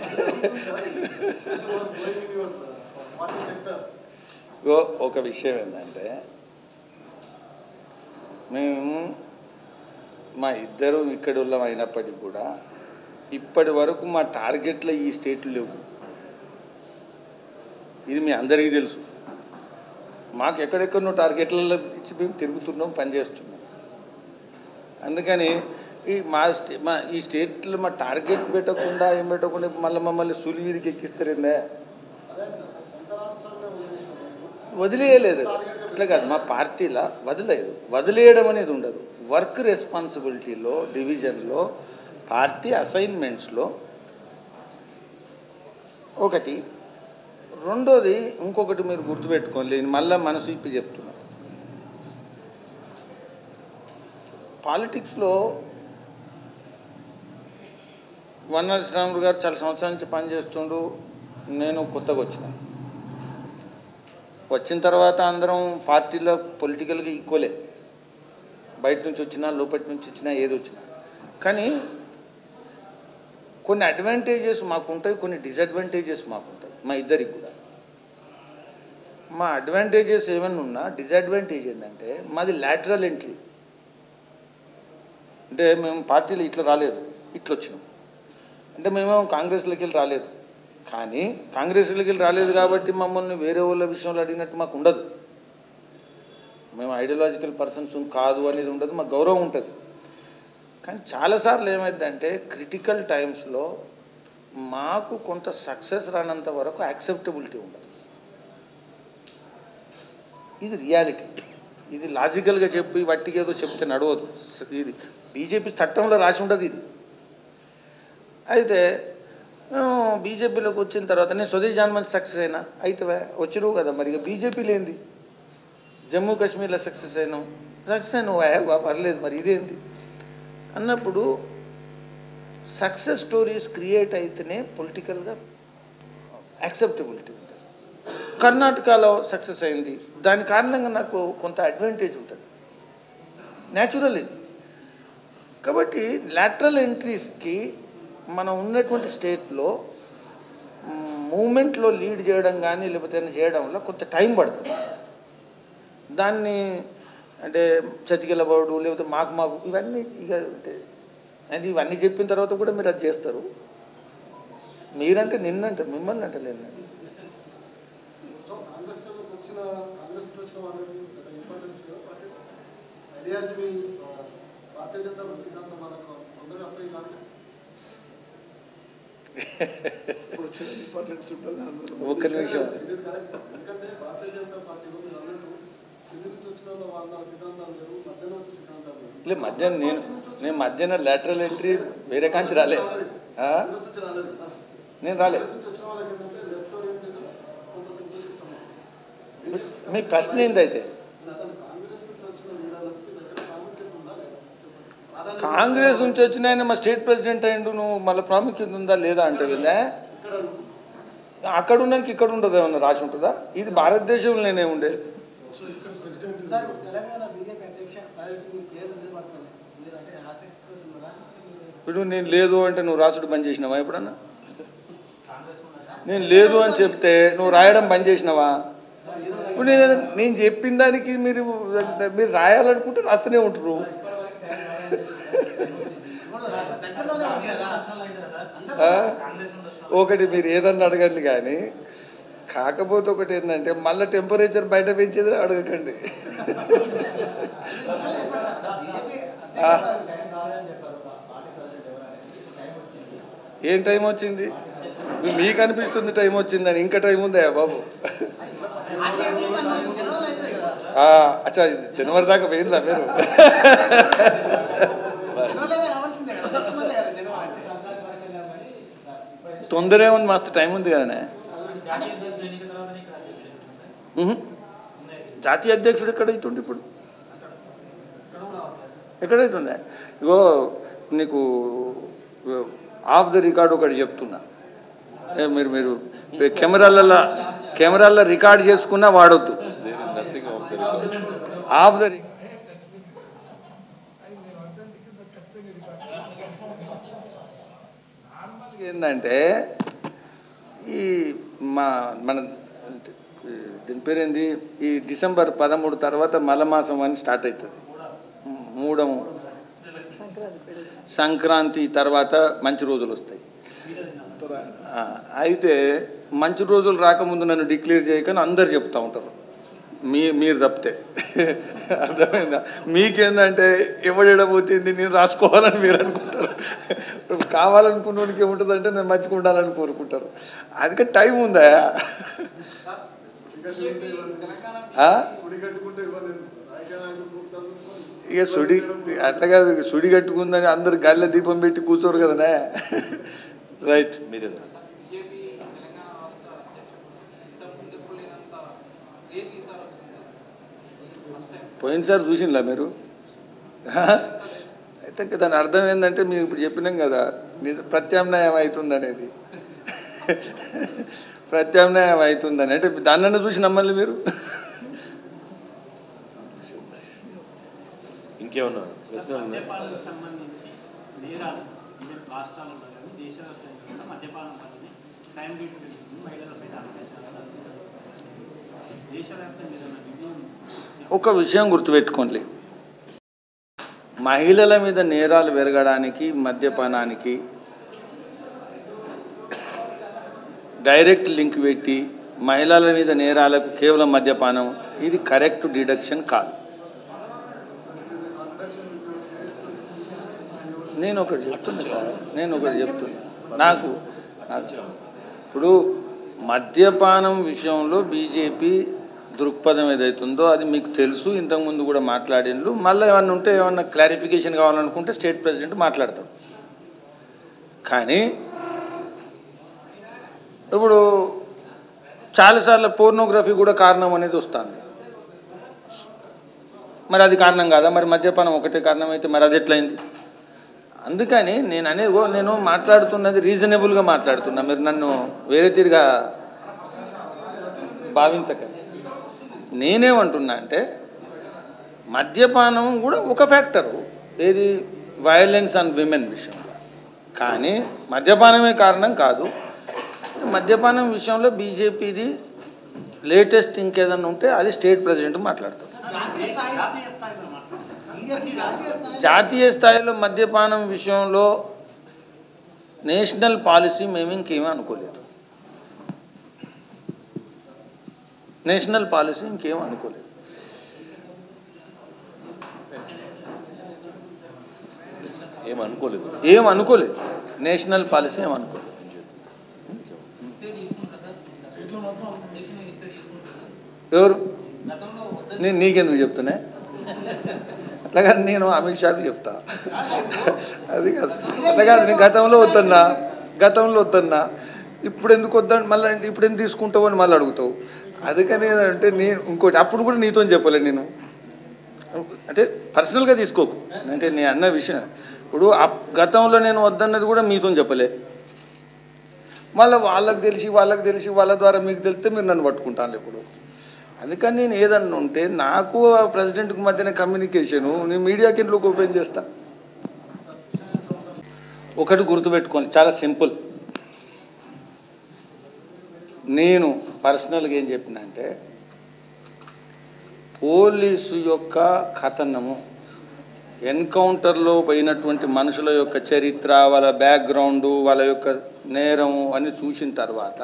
పార్టీ సెక్టర్ ఓ ఒక విషయం ఏంటంటే మేము మా ఇద్దరు ఇక్కడ వాళ్ళం అయినప్పటికీ కూడా ఇప్పటి వరకు మా టార్గెట్లో ఈ స్టేట్లు లేవు ఇది మీ అందరికీ తెలుసు మాకు ఎక్కడెక్కడో టార్గెట్లలో ఇచ్చి మేము తిరుగుతున్నాం పనిచేస్తున్నాం అందుకని ఈ మా స్టే మా ఈ స్టేట్లో మా టార్గెట్ పెట్టకుండా ఏం పెట్టకుండా మళ్ళీ మమ్మల్ని సూలి వీధికి ఎక్కిస్తారేందే సొంత రాష్ట్రాల్లో వదిలేసిన వదిలేయలేదు ఇట్లా కాదు మా పార్టీలో వదిలేదు వదిలేయడం అనేది ఉండదు వర్క్ రెస్పాన్సిబిలిటీలో డివిజన్లో పార్టీ అసైన్మెంట్స్లో ఒకటి రెండోది ఇంకొకటి మీరు గుర్తుపెట్టుకోండి మళ్ళీ మనసు ఇప్పి చెప్తున్నా పాలిటిక్స్లో వన్నారి శ్రీరాములు గారు చాలా సంవత్సరాల నుంచి పనిచేస్తుండు నేను కొత్తగా వచ్చిన వచ్చిన తర్వాత అందరం పార్టీలో పొలిటికల్గా ఈక్వలే బయట నుంచి వచ్చినా లోపటి నుంచి వచ్చినా ఏది వచ్చినా కానీ కొన్ని అడ్వాంటేజెస్ మాకు ఉంటాయి కొన్ని డిసడ్వాంటేజెస్ మాకు ఉంటాయి మా ఇద్దరికి కూడా మా అడ్వాంటేజెస్ ఏమైనా ఉన్నా డిసడ్వాంటేజ్ ఏంటంటే మాది లాటరల్ ఎంట్రీ అంటే మేము పార్టీలో ఇట్లా రాలేదు ఇట్లా వచ్చినాం అంటే మేమేమో కాంగ్రెస్లోకి వెళ్ళి రాలేదు కానీ కాంగ్రెస్లోకి వెళ్ళి రాలేదు కాబట్టి మమ్మల్ని వేరే వాళ్ళ విషయంలో అడిగినట్టు మాకు ఉండదు మేము ఐడియాలజికల్ పర్సన్స్ కాదు అనేది ఉండదు మాకు గౌరవం ఉంటుంది కానీ చాలాసార్లు ఏమైందంటే క్రిటికల్ టైమ్స్లో మాకు కొంత సక్సెస్ రానంత వరకు యాక్సెప్టబిలిటీ ఉండదు ఇది రియాలిటీ ఇది లాజికల్గా చెప్పి వట్టికి ఏదో చెప్తే నడవదు ఇది బీజేపీ చట్టంలో రాసి ఉండదు ఇది అయితే బీజేపీలోకి వచ్చిన తర్వాత నేను స్వదేశ్ జాన్మన్ సక్సెస్ అయినా అయితే వచ్చినావు కదా మరి ఇక బీజేపీ లేనిది జమ్మూ కాశ్మీర్లో సక్సెస్ అయినావు సక్సెస్ అయినావు పర్లేదు మరి ఇదేంటి అన్నప్పుడు సక్సెస్ స్టోరీస్ క్రియేట్ అయితేనే పొలిటికల్గా యాక్సెప్టబిలిటీ ఉంటుంది కర్ణాటకలో సక్సెస్ అయింది దాని కారణంగా నాకు కొంత అడ్వాంటేజ్ ఉంటుంది న్యాచురల్ ఇది కాబట్టి లాటరల్ ఎంట్రీస్కి మనం ఉన్నటువంటి స్టేట్లో మూమెంట్లో లీడ్ చేయడం కానీ లేకపోతే ఏదైనా చేయడంలో కొంత టైం పడుతుంది దాన్ని అంటే చతికిలబడు లేకపోతే మాకు మాకు ఇవన్నీ ఇక అంటే అంటే ఇవన్నీ చెప్పిన తర్వాత కూడా మీరు అది చేస్తారు మీరంటే నిన్నంటే మిమ్మల్ని అంటే లేదు సో కాంగ్రెస్ లోకి వచ్చిన కాంగ్రెస్ నుంచి వచ్చిన వాళ్ళకి importance ideology Bharatiya Janata Party సిద్ధాంతం మనకు అందరూ అప్లై కాదు ఇంపార్టెన్స్ ఉంటుంది ఒక్క నిమిషం ఇట్ ఈస్ కరెక్ట్ ఎందుకంటే భారతీయ జనతా పార్టీలో మీరు అన్నట్టు కింది నుంచి వచ్చిన వాళ్ళ వాళ్ళ సిద్ధాంతాలు లేవు మధ్యలో వచ్చే సిద్ధాంతాలు లేవు లే మధ్యాహ్నం నేను నేను మధ్యాహ్నం లాటరల్ ఎంట్రీ వేరే కాంచి రాలే ఆ? కాంగ్రెస్ నుంచి రాలేదు నేను రాలే కాంగ్రెస్ నుంచి వచ్చిన వాళ్ళకి ఏంటంటే లెఫ్ట్ ఓరియంటెడ్ కొంత సింపుల్ సిస్టమ్ మీ ప్రశ్న ఏంది అయితే అతను కాంగ్రెస్ నుంచి వచ్చిన లీడర్లకు మీ దగ్గర ప్రాముఖ్యత ఉందా లేదా చెప్పండి. ప్రాధాన్యత కాంగ్రెస్ నుంచి వచ్చిన ఆయన మా స్టేట్ ప్రెసిడెంట్ అయ్యిండు నువ్వు మళ్ళీ ప్రాముఖ్యత ఉందా లేదా అంటే విన్నా ఇక్కడ అడుగు. అక్కడ ఉన్నాక ఇక్కడ ఉండదు ఏమన్నా రాసి ఉంటుందా ఇది భారతదేశంలోనే ఉండే సార్ ఇప్పుడు తెలంగాణ బీజేపీ అధ్యక్ష పదవికి మీ పేరు నిలబడుతుంది మీరు అంటే ఆసక్తి ఉన్నారా ఇప్పుడు నేను లేదు అంటే నువ్వు రాసుడు బంద్ చేసినావా ఎప్పుడన్నా నేను లేదు అని చెప్తే నువ్వు రాయడం బంద్ చేసినావా ఇప్పుడు నేను నేను చెప్పిన దానికి మీరు మీరు రాయాలనుకుంటే రాస్తూనే ఉంటారు దగ్గరలోనే ఉంది కదా ఆ? ఒకటి మీరు ఏదన్నా అడగండి కానీ కాకపోతే ఒకటి ఏంటంటే మళ్ళీ టెంపరేచర్ బయట పెంచేది అడగకండి ఆ. ఏం టైం వచ్చింది మీ- మీకు అనిపిస్తుంది టైం వచ్చిందని ఇంకా టైం ఉందా బాబు జనరల్ అయితే కదా ఆ, అచ్చా ఇది జనవరి దాకా పోయిందా మీరు జనరల్ అయితే కావాల్సిందే కదా వస్తుందే కదా జనరల్ అంటే తొందర ఏముంది మస్తు టైం ఉంది కదనే జాతీయ అధ్యక్షుడు ఎన్నిక తర్వాతనే ఇక్కడ అధ్యక్షుడు ఎన్నుకుంటారు. ఉహు. జాతీయ అధ్యక్షుడు ఎక్కడైతుండే ఇప్పుడు ఇక్కడ కూడా అవట్లేదు. ఎక్కడైతుందా ఇగో నీకు ఆఫ్ ద రికార్డ్ ఒకటి చెప్తున్నా ఏ మీరు మీరు కెమెరాలలో కెమెరాల్లో రికార్డ్ చేసుకున్నా వాడొద్దు ఆఫ్ ద నార్మల్గా ఏంటంటే ఈ మా మన దీని పేరేంది ఈ డిసెంబర్ పదమూడు తర్వాత మలమాసం అని స్టార్ట్ అవుతుంది మూడము సంక్రాంతి తర్వాత మంచి రోజులు వస్తాయి ఆ, అయితే మంచి రోజులు రాకముందు నన్ను డిక్లేర్ చేయకని అందరు చెప్తా ఉంటారు మీ మీరు తప్పితే అర్థమైందా మీకేందంటే ఎవడెడబోతుంది నేను రాసుకోవాలని మీరు అనుకుంటారు కావాలనుకున్నోనికి ఏముంటుందంటే నేను మంచిగా ఉండాలని కోరుకుంటారు అందుకే టైం ఉందా ఆ? సుడి కట్టుకుంటే ఇవ్వలేదు రాజకీయ నాయకులు పూర్తాలు ఇక సుడి అట్లా కాదు ఇక సుడి కట్టుకుందని అందరు గాలిలో దీపం పెట్టి కూర్చోరు కదనే రైట్ మీరే బీజేపీ తెలంగాణ పోయినసారి చూసిండ్లా మీరు అయితే ఇంకా దాని అర్థం ఏంటంటే మీరు ఇప్పుడు చెప్పినాం కదా నిజ ప్రత్యామ్నాయం అవుతుంది అనేది ప్రత్యామ్నాయం అవుతుందని అంటే దాన్నన్నా చూసి నమ్మాలి మీరు ఇంకేమన్నా ప్రశ్నలు ఉన్నాయా? మద్యపానానికి సంబంధించి నేరాలు ఈవెన్ రాష్ట్రాలలో కానీ దేశవ్యాప్తంగా కూడా మద్యపానం అనేది క్రైమ్ రేట్ పెరుగుతుంది మహిళలపై దాడులు దేశవ్యాప్తంగా ఏదైనా రివ్యూ ఇస్తే ఒక విషయం గుర్తుపెట్టుకోండి మహిళల మీద నేరాలు పెరగడానికి మద్యపానానికి డైరెక్ట్ లింక్ పెట్టి మహిళల మీద నేరాలకు కేవలం మద్యపానం ఇది కరెక్ట్ డిడక్షన్ కాదు నేను ఒకటి చెప్తున్నా సార్ నేను ఒకటి చెప్తున్నా నాకు నాకు ఇప్పుడు మద్యపానం విషయంలో బీజేపీ దృక్పథం ఏదైతుందో అది మీకు తెలుసు ఇంతకుముందు కూడా మాట్లాడిండ్రు మళ్ళీ ఏమన్నా ఉంటే ఏమన్నా క్లారిఫికేషన్ కావాలనుకుంటే స్టేట్ ప్రెసిడెంట్ మాట్లాడతాడు కానీ ఇప్పుడు చాలాసార్లు పోర్నోగ్రఫీ కూడా కారణం అనేది వస్తుంది మరి అది కారణం కాదా మరి మద్యపానం ఒకటే కారణం అయితే మరి అది ఎట్లయింది అందుకని నేను అనేది ఓ నేను మాట్లాడుతున్నది రీజనబుల్గా మాట్లాడుతున్నా మీరు నన్ను వేరే తీరుగా భావించకండి నేనేమంటున్నా అంటే మద్యపానం కూడా ఒక ఫ్యాక్టరు ఏది వయలెన్స్ ఆన్ విమెన్ విషయంలో కానీ మద్యపానమే కారణం కాదు మద్యపానం విషయంలో బీజేపీది లేటెస్ట్ ఇంకేదన్నా ఉంటే అది స్టేట్ ప్రెసిడెంట్ మాట్లాడతారు జాతీయ స్థాయి జాతీయ స్థాయిలో మాట్లాడాలి బీజేపీ జాతీయ స్థాయి జాతీయ స్థాయిలో మద్యపానం విషయంలో నేషనల్ పాలసీ మేము ఇంకేమీ అనుకోలేదు నేషనల్ పాలసీ ఇంకేం అనుకోలేదు ఏం అనుకోలేదు ఏం అనుకోలేదు నేషనల్ పాలసీ ఏం అనుకోలేదు ఎవరు నేను నీకెందుకు చెప్తున్నా అట్లా కాదు నేను అమిత్ షాకు చెప్తా అది కాదు అట్లా కాదు నేను గతంలో వద్దన్నా గతంలో వద్దన్నా ఇప్పుడు ఎందుకు వద్దని మళ్ళీ ఇప్పుడు ఎందుకు తీసుకుంటావు అని మళ్ళీ అడుగుతావు అందుకని అంటే నేను ఇంకోటి అప్పుడు కూడా నీతో చెప్పలే నేను అంటే పర్సనల్గా తీసుకోకు అంటే నేను అన్న విషయం ఇప్పుడు అప్- గతంలో నేను వద్దన్నది కూడా మీతో చెప్పలే మళ్ళీ వాళ్ళకి తెలిసి వాళ్ళకి తెలిసి వాళ్ళ ద్వారా మీకు తెలిస్తే మీరు నన్ను పట్టుకుంటాను ఇప్పుడు అందుకని నేను ఏదన్నా ఉంటే నాకు ఆ ప్రెసిడెంట్కి మధ్యన కమ్యూనికేషను నేను మీడియాకి ఎందుకు ఓపెన్ చేస్తా ఒకటి గుర్తుపెట్టుకోండి చాలా సింపుల్ నేను పర్సనల్గా ఏం చెప్పిన అంటే పోలీసు యొక్క కథనము ఎన్కౌంటర్లో పోయినటువంటి మనుషుల యొక్క చరిత్ర వాళ్ళ బ్యాక్గ్రౌండు వాళ్ళ యొక్క నేరము అన్ని చూసిన తర్వాత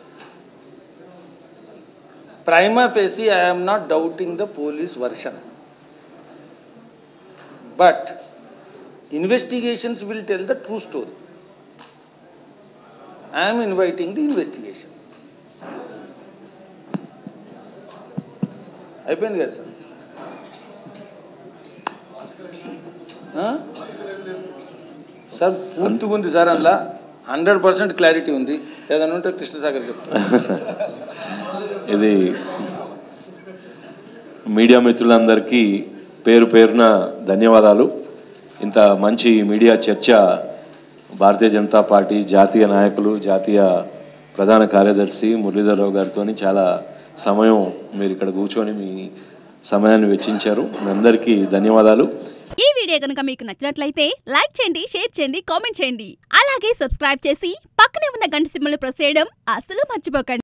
prima facie I'm not doubting the police version but investigations will tell the true story I'm inviting the investigation అయిపోయింది కదా సార్ ఆ? సార్ పూర్తిగా ఉంది సార్ అందులో హండ్రెడ్ పర్సెంట్ క్లారిటీ ఉంది ఏదైనా ఉంటే కృష్ణసాగర్ చెప్తాను ఇది మీడియా మిత్రులందరికీ పేరు పేరున ధన్యవాదాలు ఇంత మంచి మీడియా చర్చ భారతీయ జనతా పార్టీ జాతీయ నాయకులు జాతీయ ప్రధాన కార్యదర్శి మురళీధరరావు గారితో చాలా సమయం మీరు ఇక్కడ కూర్చొని మీ సమయాన్ని వెచ్చించారు మీ అందరికీ ధన్యవాదాలు ఈ వీడియో కనుక మీకు నచ్చినట్లయితే లైక్ చేయండి షేర్ చేయండి కామెంట్ చేయండి అలాగే సబ్స్క్రైబ్ చేసి పక్కనే ఉన్న గంట సింబల్ ప్రెస్ చేయడం అస్సలు మర్చిపోకండి